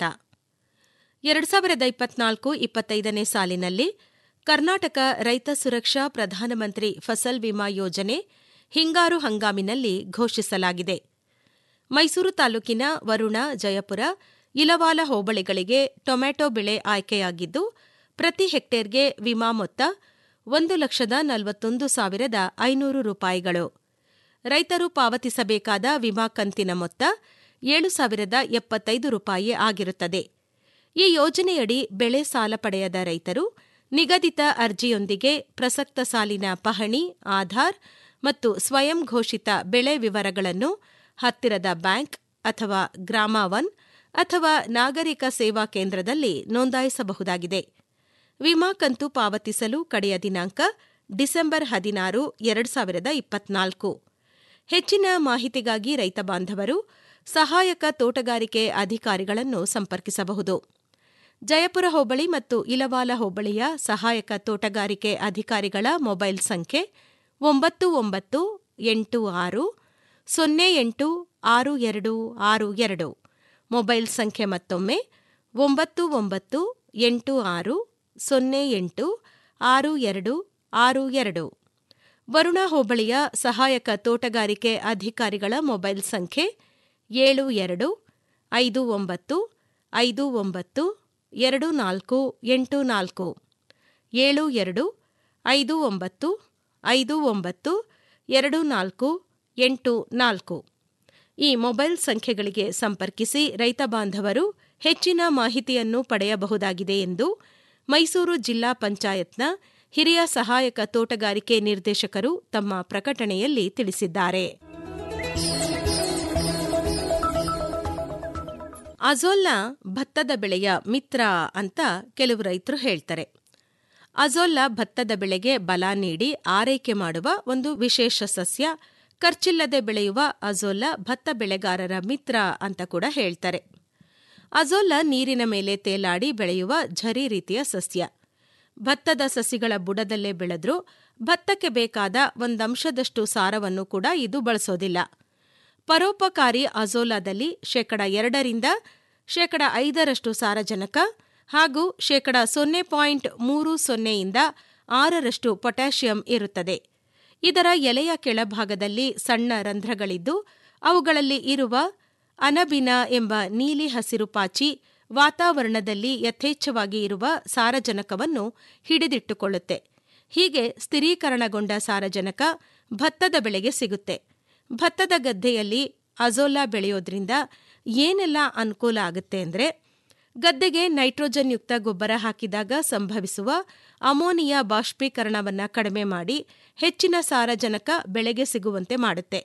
ಎರಡು ಸಾವಿರದ ಇಪ್ಪತ್ನಾಲ್ಕು ಇಪ್ಪತ್ತೈದನೇ ಸಾಲಿನಲ್ಲಿ ಕರ್ನಾಟಕ ರೈತ ಸುರಕ್ಷಾ ಪ್ರಧಾನಮಂತ್ರಿ ಫಸಲ್ ವಿಮಾ ಯೋಜನೆ ಹಿಂಗಾರು ಹಂಗಾಮಿನಲ್ಲಿ ಘೋಷಿಸಲಾಗಿದೆ ಮೈಸೂರು ತಾಲೂಕಿನ ವರುಣ ಜಯಪುರ ಇಲವಾಲ ಹೋಬಳಿಗಳಿಗೆ ಟೊಮ್ಯಾಟೊ ಬೆಳೆ ಆಯ್ಕೆಯಾಗಿದ್ದು ಪ್ರತಿ ಹೆಕ್ಟೇರ್ಗೆ ವಿಮಾ ಮೊತ್ತ ಒಂದು ಲಕ್ಷದ ನಲವತ್ತೊಂದು ಸಾವಿರದ ಐನೂರು ರೂಪಾಯಿಗಳು ರೈತರು ಪಾವತಿಸಬೇಕಾದ ವಿಮಾ ಕಂತಿನ ಮೊತ್ತ ಏಳು ಸಾವಿರದ ಎಪ್ಪತ್ತೈದು ರೂಪಾಯಿ ಆಗಿರುತ್ತದೆ ಈ ಯೋಜನೆಯಡಿ ಬೆಳೆ ಸಾಲ ಪಡೆಯದ ರೈತರು ನಿಗದಿತ ಅರ್ಜಿಯೊಂದಿಗೆ ಪ್ರಸಕ್ತ ಸಾಲಿನ ಪಹಣಿ ಆಧಾರ್ ಮತ್ತು ಸ್ವಯಂ ಘೋಷಿತ ಬೆಳೆ ವಿವರಗಳನ್ನು ಹತ್ತಿರದ ಬ್ಯಾಂಕ್ ಅಥವಾ ಗ್ರಾಮ ಒನ್ ಅಥವಾ ನಾಗರಿಕ ಸೇವಾ ಕೇಂದ್ರದಲ್ಲಿ ನೋಂದಾಯಿಸಬಹುದಾಗಿದೆ ವಿಮಾ ಕಂತು ಪಾವತಿಸಲು ಕಡೆಯ ದಿನಾಂಕ ಡಿಸೆಂಬರ್ ಹದಿನಾರು ಎರಡು ಸಾವಿರದ ಇಪ್ಪತ್ನಾಲ್ಕು ಹೆಚ್ಚಿನ ಮಾಹಿತಿಗಾಗಿ ರೈತ ಬಾಂಧವರು ಸಹಾಯಕ ತೋಟಗಾರಿಕೆ ಅಧಿಕಾರಿಗಳನ್ನು ಸಂಪರ್ಕಿಸಬಹುದು ಜಯಪುರ ಹೋಬಳಿ ಮತ್ತು ಇಲವಾಲ ಹೋಬಳಿಯ ಸಹಾಯಕ ತೋಟಗಾರಿಕೆ ಅಧಿಕಾರಿಗಳ ಮೊಬೈಲ್ ಸಂಖ್ಯೆ ಒಂಬತ್ತು ಒಂಬತ್ತು ಎಂಟು ಆರು ಸೊನ್ನೆ ಎಂಟು ಆರು ಎರಡು ಆರು ಎರಡು ಮೊಬೈಲ್ ಸಂಖ್ಯೆ ಮತ್ತೊಮ್ಮೆ ಒಂಬತ್ತು ಒಂಬತ್ತು ಎಂಟು ಆರು ಸೊನ್ನೆ ಎಂಟು ಆರು ಎರಡು ಆರು ಎರಡು ವರುಣ ಹೋಬಳಿಯ ಸಹಾಯಕ ತೋಟಗಾರಿಕೆ ಅಧಿಕಾರಿಗಳ ಮೊಬೈಲ್ ಸಂಖ್ಯೆ ಏಳು ಎರಡು ಐದು ಒಂಬತ್ತು ಐದು ಒಂಬತ್ತು ಎರಡು ನಾಲ್ಕು ಎಂಟು ನಾಲ್ಕು ಏಳು ಎರಡು ಐದು ಒಂಬತ್ತು ಐದು ಒಂಬತ್ತು ಎರಡು ನಾಲ್ಕು ಎಂಟು ನಾಲ್ಕು ಈ ಮೊಬೈಲ್ ಸಂಖ್ಯೆಗಳಿಗೆ ಸಂಪರ್ಕಿಸಿ ರೈತ ಬಾಂಧವರು ಹೆಚ್ಚಿನ ಮಾಹಿತಿಯನ್ನು ಪಡೆಯಬಹುದಾಗಿದೆ ಎಂದು ಮೈಸೂರು ಜಿಲ್ಲಾ ಪಂಚಾಯತ್ನ ಹಿರಿಯ ಸಹಾಯಕ ತೋಟಗಾರಿಕೆ ನಿರ್ದೇಶಕರು ತಮ್ಮ ಪ್ರಕಟಣೆಯಲ್ಲಿ ತಿಳಿಸಿದ್ದಾರೆ ಅಜೋಲ್ನ ಭತ್ತದ ಬೆಳೆಯ ಮಿತ್ರ ಅಂತ ಕೆಲವು ರೈತರು ಹೇಳ್ತಾರೆ ಅಜೋಲ್ಲ ಭತ್ತದ ಬೆಳೆಗೆ ಬಲ ನೀಡಿ ಆರೈಕೆ ಮಾಡುವ ಒಂದು ವಿಶೇಷ ಸಸ್ಯ ಖರ್ಚಿಲ್ಲದೆ ಬೆಳೆಯುವ ಅಜೋಲ್ಲ ಭತ್ತ ಬೆಳೆಗಾರರ ಮಿತ್ರ ಅಂತ ಕೂಡ ಹೇಳ್ತಾರೆ ಅಜೋಲ್ಲ ನೀರಿನ ಮೇಲೆ ತೇಲಾಡಿ ಬೆಳೆಯುವ ಝರಿ ರೀತಿಯ ಸಸ್ಯ ಭತ್ತದ ಸಸಿಗಳ ಬುಡದಲ್ಲೇ ಬೆಳೆದ್ರೂ ಭತ್ತಕ್ಕೆ ಬೇಕಾದ ಒಂದಂಶದಷ್ಟು ಸಾರವನ್ನು ಕೂಡ ಇದು ಬಳಸೋದಿಲ್ಲ ಪರೋಪಕಾರಿ ಅಜೋಲಾದಲ್ಲಿ ಶೇಕಡ ಎರಡರಿಂದ ಶೇಕಡ ಐದರಷ್ಟು ಸಾರಜನಕ ಹಾಗೂ ಶೇಕಡ ಸೊನ್ನೆ ಪಾಯಿಂಟ್ ಮೂರು ಸೊನ್ನೆಯಿಂದ ಆರರಷ್ಟು ಪೊಟ್ಯಾಷಿಯಂ ಇರುತ್ತದೆ ಇದರ ಎಲೆಯ ಕೆಳಭಾಗದಲ್ಲಿ ಸಣ್ಣ ರಂಧ್ರಗಳಿದ್ದು ಅವುಗಳಲ್ಲಿ ಇರುವ ಅನಬಿನ ಎಂಬ ನೀಲಿ ಹಸಿರು ಪಾಚಿ ವಾತಾವರಣದಲ್ಲಿ ಯಥೇಚ್ಛವಾಗಿ ಇರುವ ಸಾರಜನಕವನ್ನು ಹಿಡಿದಿಟ್ಟುಕೊಳ್ಳುತ್ತೆ ಹೀಗೆ ಸ್ಥಿರೀಕರಣಗೊಂಡ ಸಾರಜನಕ ಭತ್ತದ ಬೆಳೆಗೆ ಸಿಗುತ್ತೆ ಭತ್ತದ ಗದ್ದೆಯಲ್ಲಿ ಅಜೋಲಾ ಬೆಳೆಯೋದ್ರಿಂದ ಏನೆಲ್ಲ ಅನುಕೂಲ ಆಗುತ್ತೆ ಅಂದರೆ ಗದ್ದೆಗೆ ನೈಟ್ರೋಜನ್ ಯುಕ್ತ ಗೊಬ್ಬರ ಹಾಕಿದಾಗ ಸಂಭವಿಸುವ ಅಮೋನಿಯಾ ಬಾಷ್ಪೀಕರಣವನ್ನು ಕಡಿಮೆ ಮಾಡಿ ಹೆಚ್ಚಿನ ಸಾರಜನಕ ಬೆಳೆಗೆ ಸಿಗುವಂತೆ ಮಾಡುತ್ತೆ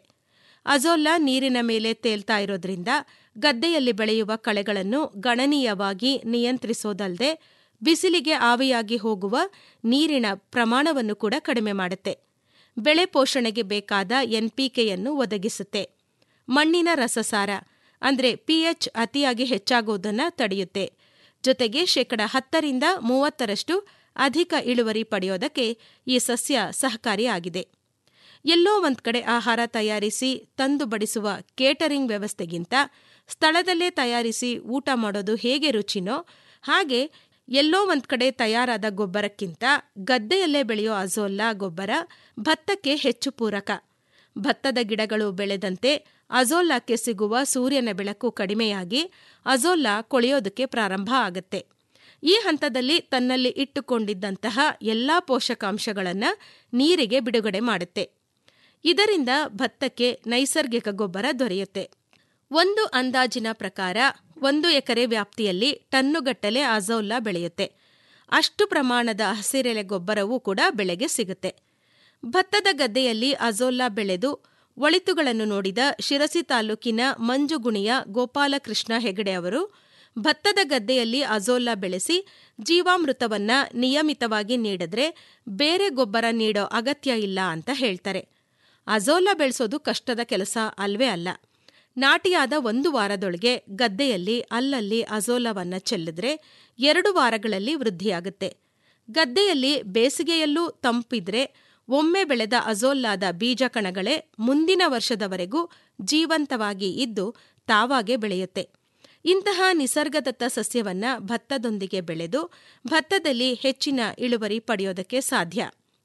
ಅಜೋಲಾ ನೀರಿನ ಮೇಲೆ ತೇಲ್ತಾ ಇರೋದ್ರಿಂದ ಗದ್ದೆಯಲ್ಲಿ ಬೆಳೆಯುವ ಕಳೆಗಳನ್ನು ಗಣನೀಯವಾಗಿ ನಿಯಂತ್ರಿಸೋದಲ್ಲದೆ ಬಿಸಿಲಿಗೆ ಆವಿಯಾಗಿ ಹೋಗುವ ನೀರಿನ ಪ್ರಮಾಣವನ್ನು ಕೂಡ ಕಡಿಮೆ ಮಾಡುತ್ತೆ ಬೆಳೆ ಪೋಷಣೆಗೆ ಬೇಕಾದ ಎನ್ಪಿಕೆಯನ್ನು ಒದಗಿಸುತ್ತೆ ಮಣ್ಣಿನ ರಸಸಾರ ಅಂದರೆ ಪಿಎಚ್ ಅತಿಯಾಗಿ ಹೆಚ್ಚಾಗುವುದನ್ನು ತಡೆಯುತ್ತೆ ಜೊತೆಗೆ ಶೇಕಡ ಹತ್ತರಿಂದ ಮೂವತ್ತರಷ್ಟು ಅಧಿಕ ಇಳುವರಿ ಪಡೆಯೋದಕ್ಕೆ ಈ ಸಸ್ಯ ಸಹಕಾರಿಯಾಗಿದೆ ಎಲ್ಲೋ ಒಂದ್ ಕಡೆ ಆಹಾರ ತಯಾರಿಸಿ ತಂದು ಬಡಿಸುವ ಕೇಟರಿಂಗ್ ವ್ಯವಸ್ಥೆಗಿಂತ ಸ್ಥಳದಲ್ಲೇ ತಯಾರಿಸಿ ಊಟ ಮಾಡೋದು ಹೇಗೆ ರುಚಿನೋ ಹಾಗೆ ಎಲ್ಲೋ ಒಂದ್ ಕಡೆ ತಯಾರಾದ ಗೊಬ್ಬರಕ್ಕಿಂತ ಗದ್ದೆಯಲ್ಲೇ ಬೆಳೆಯೋ ಅಜೋಲ್ಲಾ ಗೊಬ್ಬರ ಭತ್ತಕ್ಕೆ ಹೆಚ್ಚು ಪೂರಕ ಭತ್ತದ ಗಿಡಗಳು ಬೆಳೆದಂತೆ ಅಜೋಲಾಕ್ಕೆ ಸಿಗುವ ಸೂರ್ಯನ ಬೆಳಕು ಕಡಿಮೆಯಾಗಿ ಅಜೋಲಾ ಕೊಳೆಯೋದಕ್ಕೆ ಪ್ರಾರಂಭ ಆಗುತ್ತೆ ಈ ಹಂತದಲ್ಲಿ ತನ್ನಲ್ಲಿ ಇಟ್ಟುಕೊಂಡಿದ್ದಂತಹ ಎಲ್ಲಾ ಪೋಷಕಾಂಶಗಳನ್ನು ನೀರಿಗೆ ಬಿಡುಗಡೆ ಮಾಡುತ್ತೆ ಇದರಿಂದ ಭತ್ತಕ್ಕೆ ನೈಸರ್ಗಿಕ ಗೊಬ್ಬರ ದೊರೆಯುತ್ತೆ ಒಂದು ಅಂದಾಜಿನ ಪ್ರಕಾರ ಒಂದು ಎಕರೆ ವ್ಯಾಪ್ತಿಯಲ್ಲಿ ಟನ್ನುಗಟ್ಟಲೆ ಅಜೋಲಾ ಬೆಳೆಯುತ್ತೆ ಅಷ್ಟು ಪ್ರಮಾಣದ ಹಸಿರೆಲೆ ಗೊಬ್ಬರವೂ ಕೂಡ ಬೆಳೆಗೆ ಸಿಗುತ್ತೆ ಭತ್ತದ ಗದ್ದೆಯಲ್ಲಿ ಅಜೋಲಾ ಬೆಳೆದು ಒಳಿತುಗಳನ್ನು ನೋಡಿದ ಶಿರಸಿ ತಾಲೂಕಿನ ಮಂಜುಗುಣಿಯ ಗೋಪಾಲಕೃಷ್ಣ ಹೆಗಡೆ ಅವರು ಭತ್ತದ ಗದ್ದೆಯಲ್ಲಿ ಅಜೋಲಾ ಬೆಳೆಸಿ ಜೀವಾಮೃತವನ್ನ ನಿಯಮಿತವಾಗಿ ನೀಡಿದ್ರೆ ಬೇರೆ ಗೊಬ್ಬರ ನೀಡೋ ಅಗತ್ಯ ಇಲ್ಲ ಅಂತ ಹೇಳ್ತಾರೆ ಅಜೋಲಾ ಬೆಳೆಸೋದು ಕಷ್ಟದ ಕೆಲಸ ಅಲ್ವೇ ಅಲ್ಲ ನಾಟಿಯಾದ ಒಂದು ವಾರದೊಳಗೆ ಗದ್ದೆಯಲ್ಲಿ ಅಲ್ಲಲ್ಲಿ ಅಜೋಲವನ್ನ ಚೆಲ್ಲಿದ್ರೆ ಎರಡು ವಾರಗಳಲ್ಲಿ ವೃದ್ಧಿಯಾಗುತ್ತೆ ಗದ್ದೆಯಲ್ಲಿ ಬೇಸಿಗೆಯಲ್ಲೂ ತಂಪಿದ್ರೆ ಒಮ್ಮೆ ಬೆಳೆದ ಅಜೋಲ್ಲಾದ ಬೀಜ ಕಣಗಳೇ ಮುಂದಿನ ವರ್ಷದವರೆಗೂ ಜೀವಂತವಾಗಿ ಇದ್ದು ತಾವಾಗೆ ಬೆಳೆಯುತ್ತೆ ಇಂತಹ ನಿಸರ್ಗದತ್ತ ಸಸ್ಯವನ್ನ ಭತ್ತದೊಂದಿಗೆ ಬೆಳೆದು ಭತ್ತದಲ್ಲಿ ಹೆಚ್ಚಿನ ಇಳುವರಿ ಪಡೆಯೋದಕ್ಕೆ ಸಾಧ್ಯ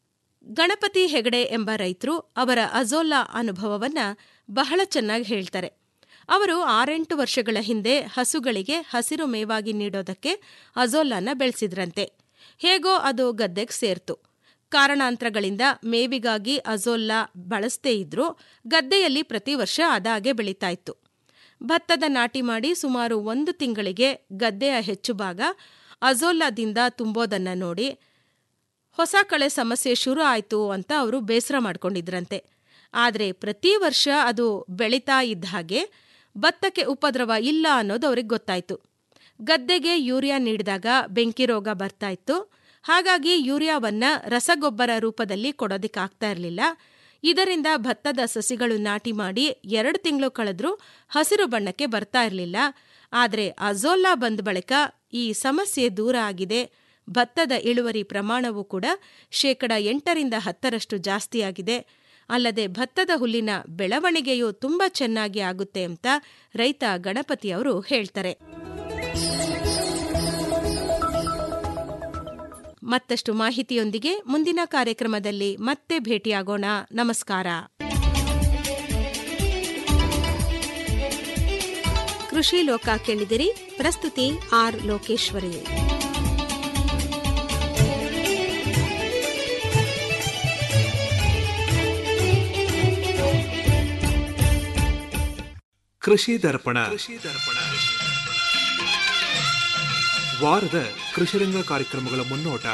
ಗಣಪತಿ ಹೆಗಡೆ ಎಂಬ ರೈತರು ಅವರ ಅಜೋಲಾ ಅನುಭವವನ್ನ ಬಹಳ ಚೆನ್ನಾಗಿ ಹೇಳ್ತಾರೆ ಅವರು ಆರೆಂಟು ವರ್ಷಗಳ ಹಿಂದೆ ಹಸುಗಳಿಗೆ ಹಸಿರು ಮೇವಾಗಿ ನೀಡೋದಕ್ಕೆ ಅಜೋಲಾನ ಬೆಳೆಸಿದ್ರಂತೆ ಹೇಗೋ ಅದು ಗದ್ದೆಗೆ ಸೇರ್ತು ಕಾರಣಾಂತರಗಳಿಂದ ಮೇವಿಗಾಗಿ ಅಜೋಲ್ಲಾ ಬಳಸದೇ ಇದ್ರೂ ಗದ್ದೆಯಲ್ಲಿ ಪ್ರತಿ ವರ್ಷ ಅದಾಗೆ ಬೆಳೀತಾ ಇತ್ತು ಭತ್ತದ ನಾಟಿ ಮಾಡಿ ಸುಮಾರು ಒಂದು ತಿಂಗಳಿಗೆ ಗದ್ದೆಯ ಹೆಚ್ಚು ಭಾಗ ಅಜೋಲಾದಿಂದ ತುಂಬೋದನ್ನ ನೋಡಿ ಹೊಸ ಕಳೆ ಸಮಸ್ಯೆ ಶುರು ಆಯಿತು ಅಂತ ಅವರು ಬೇಸರ ಮಾಡ್ಕೊಂಡಿದ್ರಂತೆ ಆದರೆ ಪ್ರತಿ ವರ್ಷ ಅದು ಬೆಳೀತಾ ಇದ್ದ ಹಾಗೆ ಭತ್ತಕ್ಕೆ ಉಪದ್ರವ ಇಲ್ಲ ಅನ್ನೋದು ಅವ್ರಿಗೆ ಗೊತ್ತಾಯಿತು ಗದ್ದೆಗೆ ಯೂರಿಯಾ ನೀಡಿದಾಗ ಬೆಂಕಿ ರೋಗ ಬರ್ತಾ ಇತ್ತು ಹಾಗಾಗಿ ಯೂರಿಯಾವನ್ನ ರಸಗೊಬ್ಬರ ರೂಪದಲ್ಲಿ ಕೊಡೋದಕ್ಕಾಗ್ತಾ ಇರಲಿಲ್ಲ ಇದರಿಂದ ಭತ್ತದ ಸಸಿಗಳು ನಾಟಿ ಮಾಡಿ ಎರಡು ತಿಂಗಳು ಕಳೆದ್ರೂ ಹಸಿರು ಬಣ್ಣಕ್ಕೆ ಬರ್ತಾ ಇರಲಿಲ್ಲ ಆದರೆ ಅಜೋಲಾ ಬಂದ ಬಳಿಕ ಈ ಸಮಸ್ಯೆ ದೂರ ಆಗಿದೆ ಭತ್ತದ ಇಳುವರಿ ಪ್ರಮಾಣವೂ ಕೂಡ ಶೇಕಡ ಎಂಟರಿಂದ ಹತ್ತರಷ್ಟು ಜಾಸ್ತಿಯಾಗಿದೆ ಅಲ್ಲದೆ ಭತ್ತದ ಹುಲ್ಲಿನ ಬೆಳವಣಿಗೆಯೂ ತುಂಬ ಚೆನ್ನಾಗಿ ಆಗುತ್ತೆ ಅಂತ ರೈತ ಗಣಪತಿ ಅವರು ಹೇಳ್ತಾರೆ ಮತ್ತಷ್ಟು ಮಾಹಿತಿಯೊಂದಿಗೆ ಮುಂದಿನ ಕಾರ್ಯಕ್ರಮದಲ್ಲಿ ಮತ್ತೆ ಭೇಟಿಯಾಗೋಣ ನಮಸ್ಕಾರ ಕೃಷಿ ಲೋಕ ಕೇಳಿದಿರಿ ಪ್ರಸ್ತುತಿ ಆರ್ ಲೋಕೇಶ್ವರಿ ಕೃಷಿ ದರ್ಪಣ ವಾರದ ಕೃಷಿರಂಗ ಕಾರ್ಯಕ್ರಮಗಳ ಮುನ್ನೋಟ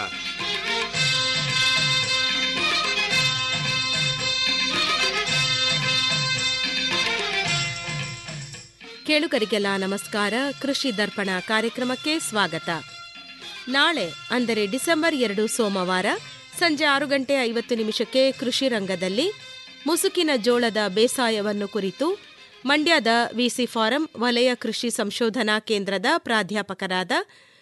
ಕೇಳುಗರಿಗೆಲ್ಲ ನಮಸ್ಕಾರ ಕೃಷಿ ದರ್ಪಣ ಕಾರ್ಯಕ್ರಮಕ್ಕೆ ಸ್ವಾಗತ ನಾಳೆ ಅಂದರೆ ಡಿಸೆಂಬರ್ ಎರಡು ಸೋಮವಾರ ಸಂಜೆ ಆರು ಗಂಟೆ ಐವತ್ತು ನಿಮಿಷಕ್ಕೆ ಕೃಷಿ ರಂಗದಲ್ಲಿ ಮುಸುಕಿನ ಜೋಳದ ಬೇಸಾಯವನ್ನು ಕುರಿತು ಮಂಡ್ಯದ ವಿಸಿ ಫಾರಂ ವಲಯ ಕೃಷಿ ಸಂಶೋಧನಾ ಕೇಂದ್ರದ ಪ್ರಾಧ್ಯಾಪಕರಾದ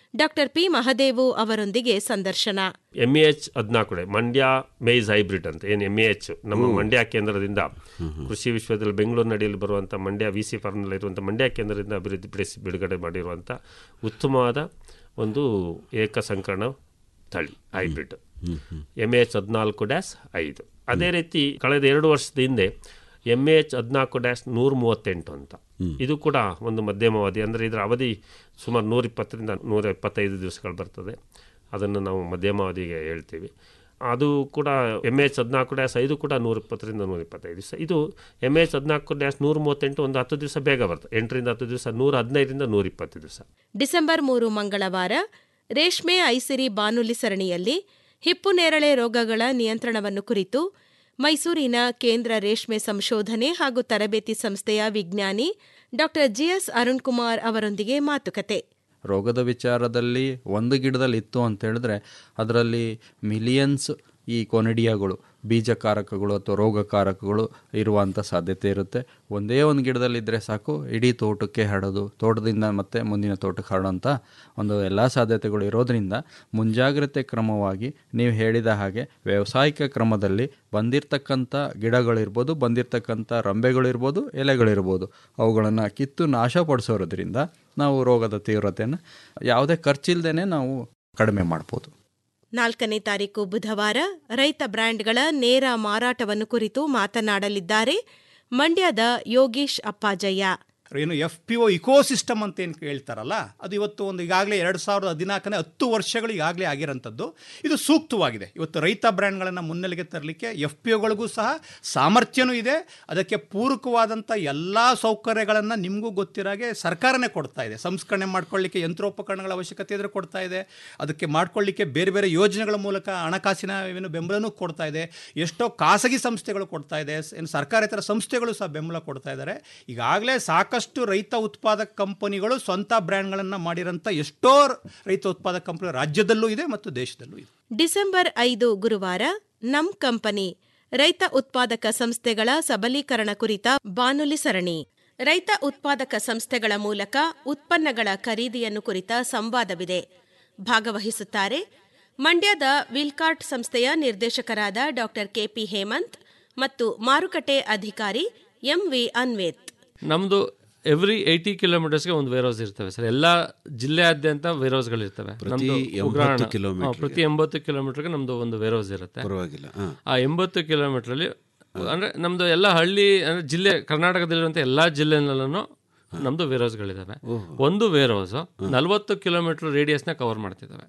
ಡಾಕ್ಟರ್ ಪಿ ಮಹದೇವು ಅವರೊಂದಿಗೆ ಸಂದರ್ಶನ ಎಮ್ ಎ ಎಚ್ ಹದಿನಾಲ್ಕು ಮಂಡ್ಯ ಮೇಯ್ಸ್ ಹೈಬ್ರಿಡ್ ಅಂತ ಏನು ಎಮ್ ಎ ಎಚ್ ನಮ್ಮ ಮಂಡ್ಯ ಕೇಂದ್ರದಿಂದ ಕೃಷಿ ವಿಶ್ವವಿದ್ಯಾಲಯ ಬೆಂಗಳೂರು ನಡೆಯಲು ಬರುವಂಥ ಮಂಡ್ಯ ವಿ ಸಿ ಫಾರ್ಮ್ನಲ್ಲಿರುವಂಥ ಮಂಡ್ಯ ಕೇಂದ್ರದಿಂದ ಅಭಿವೃದ್ಧಿಪಡಿಸಿ ಬಿಡುಗಡೆ ಮಾಡಿರುವಂಥ ಉತ್ತಮವಾದ ಒಂದು ಏಕಸಂಕರಣ ತಳಿ ಹೈಬ್ರಿಡ್ ಎಮ್ ಎ ಎಚ್ ಹದಿನಾಲ್ಕು ಡ್ಯಾಶ್ ಐದು ಅದೇ ರೀತಿ ಕಳೆದ ಎರಡು ವರ್ಷದ ಹಿಂದೆ ಎಮ್ ಎ ಎಚ್ ಹದಿನಾಲ್ಕು ಡ್ಯಾಶ್ ನೂರ ಮೂವತ್ತೆಂಟು ಅಂತ ಇದು ಕೂಡ ಒಂದು ಮಧ್ಯಮಾವಧಿ ಅಂದರೆ ಇದರ ಅವಧಿ ಸುಮಾರು ನೂರ ಇಪ್ಪತ್ತರಿಂದ ನೂರ ಇಪ್ಪತ್ತೈದು ದಿವಸಗಳು ಬರ್ತದೆ ಅದನ್ನು ನಾವು ಮಧ್ಯಮಾವಧಿಗೆ ಹೇಳ್ತೀವಿ ಅದು ಕೂಡ ಎಮ್ ಎಚ್ ಹದಿನಾಲ್ಕು ಡ್ಯಾಶ್ ಐದು ಕೂಡ ನೂರ ಇಪ್ಪತ್ತರಿಂದ ನೂರ ಇಪ್ಪತ್ತೈದು ದಿವಸ ಇದು ಎಮ್ ಎಚ್ ಹದಿನಾಲ್ಕು ಡ್ಯಾಶ್ ನೂರ ಮೂವತ್ತೆಂಟು ಒಂದು ಹತ್ತು ದಿವಸ ಬೇಗ ಬರ್ತದೆ ಎಂಟರಿಂದ ಹತ್ತು ದಿವಸ ನೂರ ಹದಿನೈದರಿಂದ ನೂರ ಇಪ್ಪತ್ತು ದಿವಸ ಡಿಸೆಂಬರ್ ಮೂರು ಮಂಗಳವಾರ ರೇಷ್ಮೆ ಐಸಿರಿ ಬಾನುಲಿ ಸರಣಿಯಲ್ಲಿ ಹಿಪ್ಪು ನೇರಳೆ ರೋಗಗಳ ನಿಯಂತ್ರಣವನ್ನು ಕುರಿತು ಮೈಸೂರಿನ ಕೇಂದ್ರ ರೇಷ್ಮೆ ಸಂಶೋಧನೆ ಹಾಗೂ ತರಬೇತಿ ಸಂಸ್ಥೆಯ ವಿಜ್ಞಾನಿ ಡಾಕ್ಟರ್ ಜಿಎಸ್ ಅರುಣ್ ಕುಮಾರ್ ಅವರೊಂದಿಗೆ ಮಾತುಕತೆ ರೋಗದ ವಿಚಾರದಲ್ಲಿ ಒಂದು ಗಿಡದಲ್ಲಿ ಇತ್ತು ಅಂತ ಹೇಳಿದ್ರೆ ಅದರಲ್ಲಿ ಮಿಲಿಯನ್ಸ್ ಈ ಕೊನಿಡಿಯಾಗಳು ಬೀಜಕಾರಕಗಳು ಅಥವಾ ರೋಗಕಾರಕಗಳು ಇರುವಂಥ ಸಾಧ್ಯತೆ ಇರುತ್ತೆ ಒಂದೇ ಒಂದು ಗಿಡದಲ್ಲಿದ್ದರೆ ಸಾಕು ಇಡೀ ತೋಟಕ್ಕೆ ಹರಡೋದು ತೋಟದಿಂದ ಮತ್ತೆ ಮುಂದಿನ ತೋಟಕ್ಕೆ ಹರಡೋಂಥ ಒಂದು ಎಲ್ಲ ಸಾಧ್ಯತೆಗಳು ಇರೋದ್ರಿಂದ ಮುಂಜಾಗ್ರತೆ ಕ್ರಮವಾಗಿ ನೀವು ಹೇಳಿದ ಹಾಗೆ ವ್ಯಾವಸಾಯಿಕ ಕ್ರಮದಲ್ಲಿ ಬಂದಿರತಕ್ಕಂಥ ಗಿಡಗಳಿರ್ಬೋದು ಬಂದಿರತಕ್ಕಂಥ ರಂಬೆಗಳಿರ್ಬೋದು ಎಲೆಗಳಿರ್ಬೋದು ಅವುಗಳನ್ನು ಕಿತ್ತು ನಾಶಪಡಿಸೋದ್ರಿಂದ ನಾವು ರೋಗದ ತೀವ್ರತೆಯನ್ನು ಯಾವುದೇ ಖರ್ಚಿಲ್ದೇ ನಾವು ಕಡಿಮೆ ಮಾಡ್ಬೋದು ನಾಲ್ಕನೇ ತಾರೀಕು ಬುಧವಾರ ರೈತ ಬ್ರ್ಯಾಂಡ್ಗಳ ನೇರ ಮಾರಾಟವನ್ನು ಕುರಿತು ಮಾತನಾಡಲಿದ್ದಾರೆ ಮಂಡ್ಯದ ಯೋಗೀಶ್ ಅಪ್ಪಾಜಯ್ಯ ಏನು ಎಫ್ ಪಿ ಒ ಇಕೋಸಿಸ್ಟಮ್ ಅಂತ ಏನು ಹೇಳ್ತಾರಲ್ಲ ಅದು ಇವತ್ತು ಒಂದು ಈಗಾಗಲೇ ಎರಡು ಸಾವಿರದ ಹದಿನಾಲ್ಕನೇ ಹತ್ತು ವರ್ಷಗಳು ಈಗಾಗಲೇ ಆಗಿರೋಂಥದ್ದು ಇದು ಸೂಕ್ತವಾಗಿದೆ ಇವತ್ತು ರೈತ ಬ್ರ್ಯಾಂಡ್ಗಳನ್ನು ಮುನ್ನೆಲೆಗೆ ತರಲಿಕ್ಕೆ ಎಫ್ ಪಿ ಒಗಳಿಗೂ ಸಹ ಸಾಮರ್ಥ್ಯನೂ ಇದೆ ಅದಕ್ಕೆ ಪೂರಕವಾದಂಥ ಎಲ್ಲ ಸೌಕರ್ಯಗಳನ್ನು ನಿಮಗೂ ಗೊತ್ತಿರಾಗೆ ಸರ್ಕಾರನೇ ಕೊಡ್ತಾ ಇದೆ ಸಂಸ್ಕರಣೆ ಮಾಡ್ಕೊಳ್ಳಿಕ್ಕೆ ಯಂತ್ರೋಪಕರಣಗಳ ಅವಶ್ಯಕತೆ ಇದ್ರೆ ಕೊಡ್ತಾ ಇದೆ ಅದಕ್ಕೆ ಮಾಡ್ಕೊಳ್ಳಿಕ್ಕೆ ಬೇರೆ ಬೇರೆ ಯೋಜನೆಗಳ ಮೂಲಕ ಹಣಕಾಸಿನ ಏನು ಬೆಂಬಲನೂ ಕೊಡ್ತಾ ಇದೆ ಎಷ್ಟೋ ಖಾಸಗಿ ಸಂಸ್ಥೆಗಳು ಕೊಡ್ತಾ ಇದೆ ಏನು ಸರ್ಕಾರೇತರ ಸಂಸ್ಥೆಗಳು ಸಹ ಬೆಂಬಲ ಕೊಡ್ತಾ ಇದ್ದಾರೆ ಈಗಾಗಲೇ ಸಾಕಷ್ಟು ರೈತ ಉತ್ಪಾದಕ ಕಂಪನಿಗಳು ಸ್ವಂತ ಬ್ರ್ಯಾಂಡ್ಗಳನ್ನು ಮಾಡಿರೋಂಥ ಎಷ್ಟೋ ರೈತ ಉತ್ಪಾದಕ ಕಂಪನಿ ರಾಜ್ಯದಲ್ಲೂ ಇದೆ ಮತ್ತು ದೇಶದಲ್ಲೂ ಇದೆ ಡಿಸೆಂಬರ್ ಐದು ಗುರುವಾರ ನಮ್ ಕಂಪನಿ ರೈತ ಉತ್ಪಾದಕ ಸಂಸ್ಥೆಗಳ ಸಬಲೀಕರಣ ಕುರಿತ ಬಾನುಲಿ ಸರಣಿ ರೈತ ಉತ್ಪಾದಕ ಸಂಸ್ಥೆಗಳ ಮೂಲಕ ಉತ್ಪನ್ನಗಳ ಖರೀದಿಯನ್ನು ಕುರಿತ ಸಂವಾದವಿದೆ ಭಾಗವಹಿಸುತ್ತಾರೆ ಮಂಡ್ಯದ ವಿಲ್ಕಾರ್ಟ್ ಸಂಸ್ಥೆಯ ನಿರ್ದೇಶಕರಾದ ಡಾಕ್ಟರ್ ಕೆಪಿ ಹೇಮಂತ್ ಮತ್ತು ಮಾರುಕಟ್ಟೆ ಅಧಿಕಾರಿ ಎಂವಿ ಅನ್ವೇತ್ ನಮ್ಮದು ಎವ್ರಿ ಏಯ್ಟಿ ಕಿಲೋಮೀಟರ್ಸ್ಗೆ ಒಂದು ವೇರ್ ಹೌಸ್ ಇರ್ತವೆ ಸರ್ ಎಲ್ಲ ಜಿಲ್ಲೆಯಾದ್ಯಂತ ವೇರ್ ಹೌಸ್ಗಳು ಇರ್ತವೆ ಪ್ರತಿ ನಮ್ದು ಎಂಬತ್ತು ಉಗ್ರಾಣ ಕಿಲೋಮೀಟರ್ಗೆ. ಹಾ, ಪ್ರತಿ ಎಂಬತ್ತು ಕಿಲೋಮೀಟರ್ಗೆ ನಮ್ದು ಒಂದು ವೇರ್ ಹೌಸ್ ಇರುತ್ತೆ ಪರವಾಗಿಲ್ಲ, ಹಾ. ಆ ಎಂಬತ್ತು ಕಿಲೋಮೀಟರ್ಲಿ ಅಂದ್ರೆ ನಮ್ದು ಎಲ್ಲ ಹಳ್ಳಿ ಅಂದ್ರೆ ಜಿಲ್ಲೆ ಕರ್ನಾಟಕದಲ್ಲಿರುವಂತ ಎಲ್ಲಾ ಜಿಲ್ಲೆನಲ್ಲೂ ನಮ್ದು ವೇರ್ ಹೌಸ್ಗಳಿದಾವೆ ಒಂದು ವೇರ್ ಹೌಸ್ ನಲ್ವತ್ತು ಕಿಲೋಮೀಟರ್ ರೇಡಿಯಸ್ನ ಕವರ್ ಮಾಡ್ತಿದ್ದಾವೆ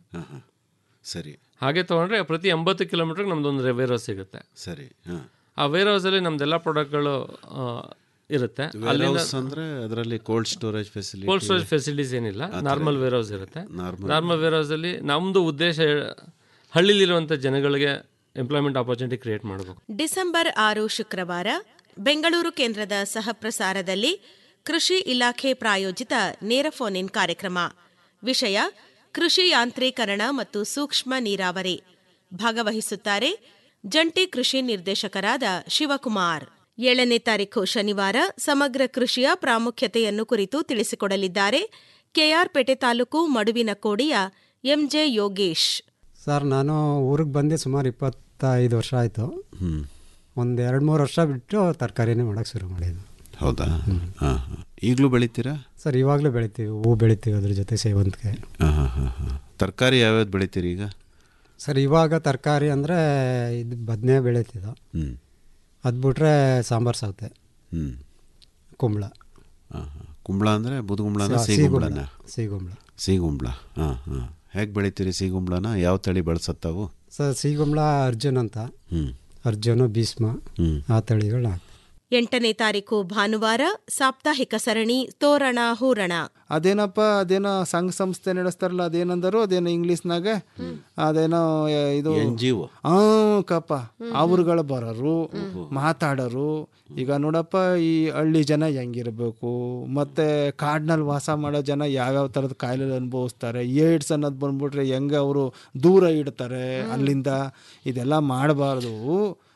ಸರಿ ಹಾಗೆ ತಗೊಂಡ್ರೆ ಪ್ರತಿ ಎಂಬತ್ತು ಕಿಲೋಮೀಟರ್ಗೆ ನಮ್ದು ಒಂದು ವೇರ್ ಹೌಸ್ ಸಿಗುತ್ತೆ ಸರಿ ಹಾಂ ಆ ವೇರ್ ಹೌಸಲ್ಲಿ ನಮ್ದೆಲ್ಲ ಪ್ರಾಡಕ್ಟ್ಗಳು ಇರುತ್ತೆ ಅಲ್ಲಿಂದ ಅಂದ್ರೆ ಅದರಲ್ಲಿ cold storage facility cold storage facilities ಏನಿಲ್ಲ ನಾರ್ಮಲ್ ವೇರ್ ಹೌಸ್ ಇರುತ್ತೆ ನಾರ್ಮಲ್ ವೇರ್ ಹೌಸಲ್ಲಿ ನಮ್ಮದು ಉದ್ದೇಶ ಹಳ್ಳಿಲಿರುವಂಥ ಜನಗಳಿಗೆ ಎಂಪ್ಲಾಯ್ಮೆಂಟ್ ಆಪರ್ಚುನಿಟಿ ಕ್ರಿಯೇಟ್ ಮಾಡಬೇಕು ಡಿಸೆಂಬರ್ ಆರು ಶುಕ್ರವಾರ ಬೆಂಗಳೂರು ಕೇಂದ್ರದ ಸಹಪ್ರಸಾರದಲ್ಲಿ ಕೃಷಿ ಇಲಾಖೆ ಪ್ರಾಯೋಜಿತ ನೇರ ಫೋನ್ ಇನ್ ಕಾರ್ಯಕ್ರಮ ವಿಷಯ ಕೃಷಿ ಯಾಂತ್ರೀಕರಣ ಮತ್ತು ಸೂಕ್ಷ್ಮ ನೀರಾವರಿ ಭಾಗವಹಿಸುತ್ತಾರೆ ಜಂಟಿ ಕೃಷಿ ನಿರ್ದೇಶಕರಾದ ಶಿವಕುಮಾರ್ ಏಳನೇ ತಾರೀಖು ಶನಿವಾರ ಸಮಗ್ರ ಕೃಷಿಯ ಪ್ರಾಮುಖ್ಯತೆಯನ್ನು ಕುರಿತು ತಿಳಿಸಿಕೊಡಲಿದ್ದಾರೆ ಕೆಆರ್ ಪೇಟೆ ತಾಲೂಕು ಮಡುವಿನ ಕೋಡಿಯ ಎಂಜೆ ಯೋಗೇಶ್ ಸರ್ ನಾನು ಊರಿಗೆ ಬಂದು ಸುಮಾರು ಇಪ್ಪತ್ತೈದು ವರ್ಷ ಆಯಿತು ಒಂದು ಎರಡು ಮೂರು ವರ್ಷ ಬಿಟ್ಟು ತರಕಾರಿನೇ ಮಾಡೋಕ್ಕೆ ಶುರು ಮಾಡಿದ್ದು ಹೌದಾ ಹಾಂ ಹಾಂ ಈಗಲೂ ಬೆಳಿತೀರಾ ಸರ್ ಇವಾಗಲೂ ಬೆಳಿತೀವಿ ಹೂ ಬೆಳಿತೀವಿ ಅದ್ರ ಜೊತೆ ಸೇವಂತಿಗೆ ಹಾಂ ಹಾಂ ಹಾಂ ಹಾಂ ತರಕಾರಿ ಯಾವ್ಯಾವ್ದು ಬೆಳಿತೀರಿ ಈಗ ಸರ್ ಇವಾಗ ತರಕಾರಿ ಅಂದರೆ ಇದು ಬದನೆ ಬೆಳೀತಿದ್ದು ಹ್ಮ್. ಅದು ಬಿಟ್ರೆ ಸಾಂಬಾರು ಸೌತೆ ಹ್ಞೂ ಕುಂಬಳ ಹಾಂ ಹಾಂ ಕುಂಬಳ ಅಂದರೆ ಬುದುಗುಂಬಳನ ಸ- ಸಿಗುಂಬಳನ ಸಿಗುಂಬಳ. ಸಿಗುಂಬಳ ಹಾಂ ಹಾಂ ಹೇಗೆ ಬೆಳಿತೀರಿ ಸಿಗುಂಬಳನ ಯಾವ ತಳಿ ಬಳಸತ್ತಾವು ಸರ್ ಸಿಗುಂಬಳ ಅರ್ಜುನ್ ಅಂತ ಹ್ಞೂ ಅರ್ಜುನು ಭೀಷ್ಮ ಹ್ಮ್. ಆ ತಳಿಗಳು ಹಾಕ್ತೀವಿ. ಎಂಟನೇ ತಾರೀಕು ಭಾನುವಾರ ಸಾಪ್ತಾಹಿಕ ಸರಣಿ ತೋರಣ ಹೂರಣ ಅದೇನಪ್ಪ ಅದೇನೋ ಸಂಘ ಸಂಸ್ಥೆ ನಡೆಸ್ತಾರಲ್ಲ ಅದೇನಂದರು ಅದೇನೋ ಇಂಗ್ಲೀಷ್ನಾಗ ಅದೇನೋ ಎ, ಇದು NGO. ಆ ಕಪ್ಪ ಅವ್ರುಗಳು ಬರೋರು ಮಾತಾಡೋರು ಈಗ ನೋಡಪ್ಪ ಈ ಹಳ್ಳಿ ಜನ ಹೆಂಗಿರ್ಬೇಕು ಮತ್ತೆ ಕಾಡ್ನಲ್ಲಿ ವಾಸ ಮಾಡೋ ಜನ ಯಾವ್ಯಾವ ಥರದ ಕಾಯಿಲೆ ಅನುಭವಿಸ್ತಾರೆ ಏಡ್ಸ್ ಅನ್ನೋದು ಬಂದ್ಬಿಟ್ರೆ ಹೆಂಗೆ ಅವರು ದೂರ ಇಡ್ತಾರೆ ಅಲ್ಲಿಂದ ಇದೆಲ್ಲ ಮಾಡಬಾರ್ದು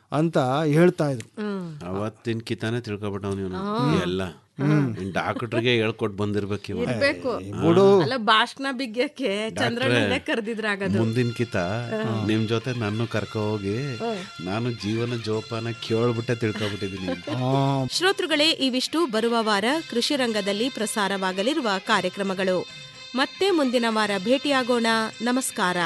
ಅಂತ ಹೇಳ್ತಾ ಇದ್ರು ಅವತ್ತಿನ ಕಿತಾನೆ ತಿಳ್ಕೊಬಿಟ್ಟವ್ ನೀವು ಹಾ. ಎಲ್ಲ ಡಾಕ್ಟ್ರಿಗೆ ಹೇಳ್ಕೊಟ್ ಬಂದಿರ್ಬೇಕು ಇವ. ಇರ್ಬೇಕು ಬಿಡು. ಅಲ್ಲ ಭಾಷಣ ಬಿಗ್ಗಕ್ಕೆ ಚಂದ್ರಣ್ಣನೇ ಕರೆದಿದ್ರಾಗದು ಮುಂದಿನ ಕಿತ ನಿಮ್ ಜೊತೆ ನಾನು ಕರ್ಕೊ ಹೋಗಿ ನಾನು ಜೀವನ ಜೋಪಾನ ಕೇಳ್ಬಿಟ್ಟೆ ತಿಳ್ಕೊಬಿಟ್ಟಿದೀನಿ ಶ್ರೋತೃಗಳೇ ಇವಿಷ್ಟು ಬರುವ ವಾರ ಕೃಷಿ ರಂಗದಲ್ಲಿ ಪ್ರಸಾರವಾಗಲಿರುವ ಕಾರ್ಯಕ್ರಮಗಳು ಮತ್ತೆ ಮುಂದಿನ ವಾರ ಭೇಟಿಯಾಗೋಣ ನಮಸ್ಕಾರ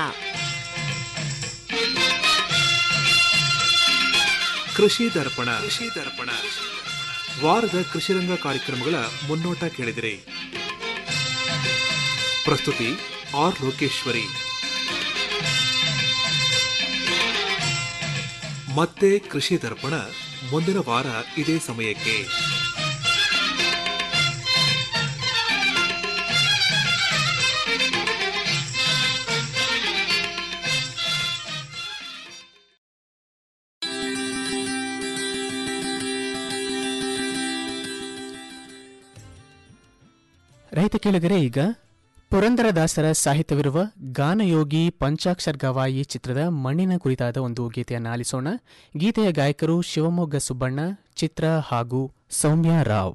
ಕೃಷಿ ದರ್ಪಣ ಕೃಷಿ ದರ್ಪಣ ವಾರದ ಕೃಷಿರಂಗ ಕಾರ್ಯಕ್ರಮಗಳ ಮುನ್ನೋಟ ಕೇಳಿದಿರಿ ಪ್ರಸ್ತುತಿ ಆರ್ ಲೋಕೇಶ್ವರಿ ಮತ್ತೆ ಕೃಷಿ ದರ್ಪಣ ಮುಂದಿನ ವಾರ ಇದೇ ಸಮಯಕ್ಕೆ ರೈತ ಕೇಳಿದರೆ ಈಗ ಪುರಂದರದಾಸರ ಸಾಹಿತ್ಯವಿರುವ ಗಾನಯೋಗಿ ಪಂಚಾಕ್ಷರ್ ಗವಾಯಿ ಚಿತ್ರದ ಮಣ್ಣಿನ ಕುರಿತಾದ ಒಂದು ಗೀತೆಯನ್ನು ಆಲಿಸೋಣ ಗೀತೆಯ ಗಾಯಕರು ಶಿವಮೊಗ್ಗ ಸುಬ್ಬಣ್ಣ ಚಿತ್ರ ಹಾಗೂ ಸೌಮ್ಯ ರಾವ್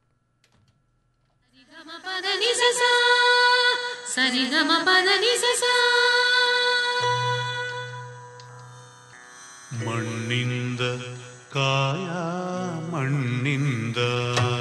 ಸರಿಗಮ ಪದ ನಿಸ ಮಣ್ಣಿಂದ ಕಾಯ ಮಣ್ಣಿಂದ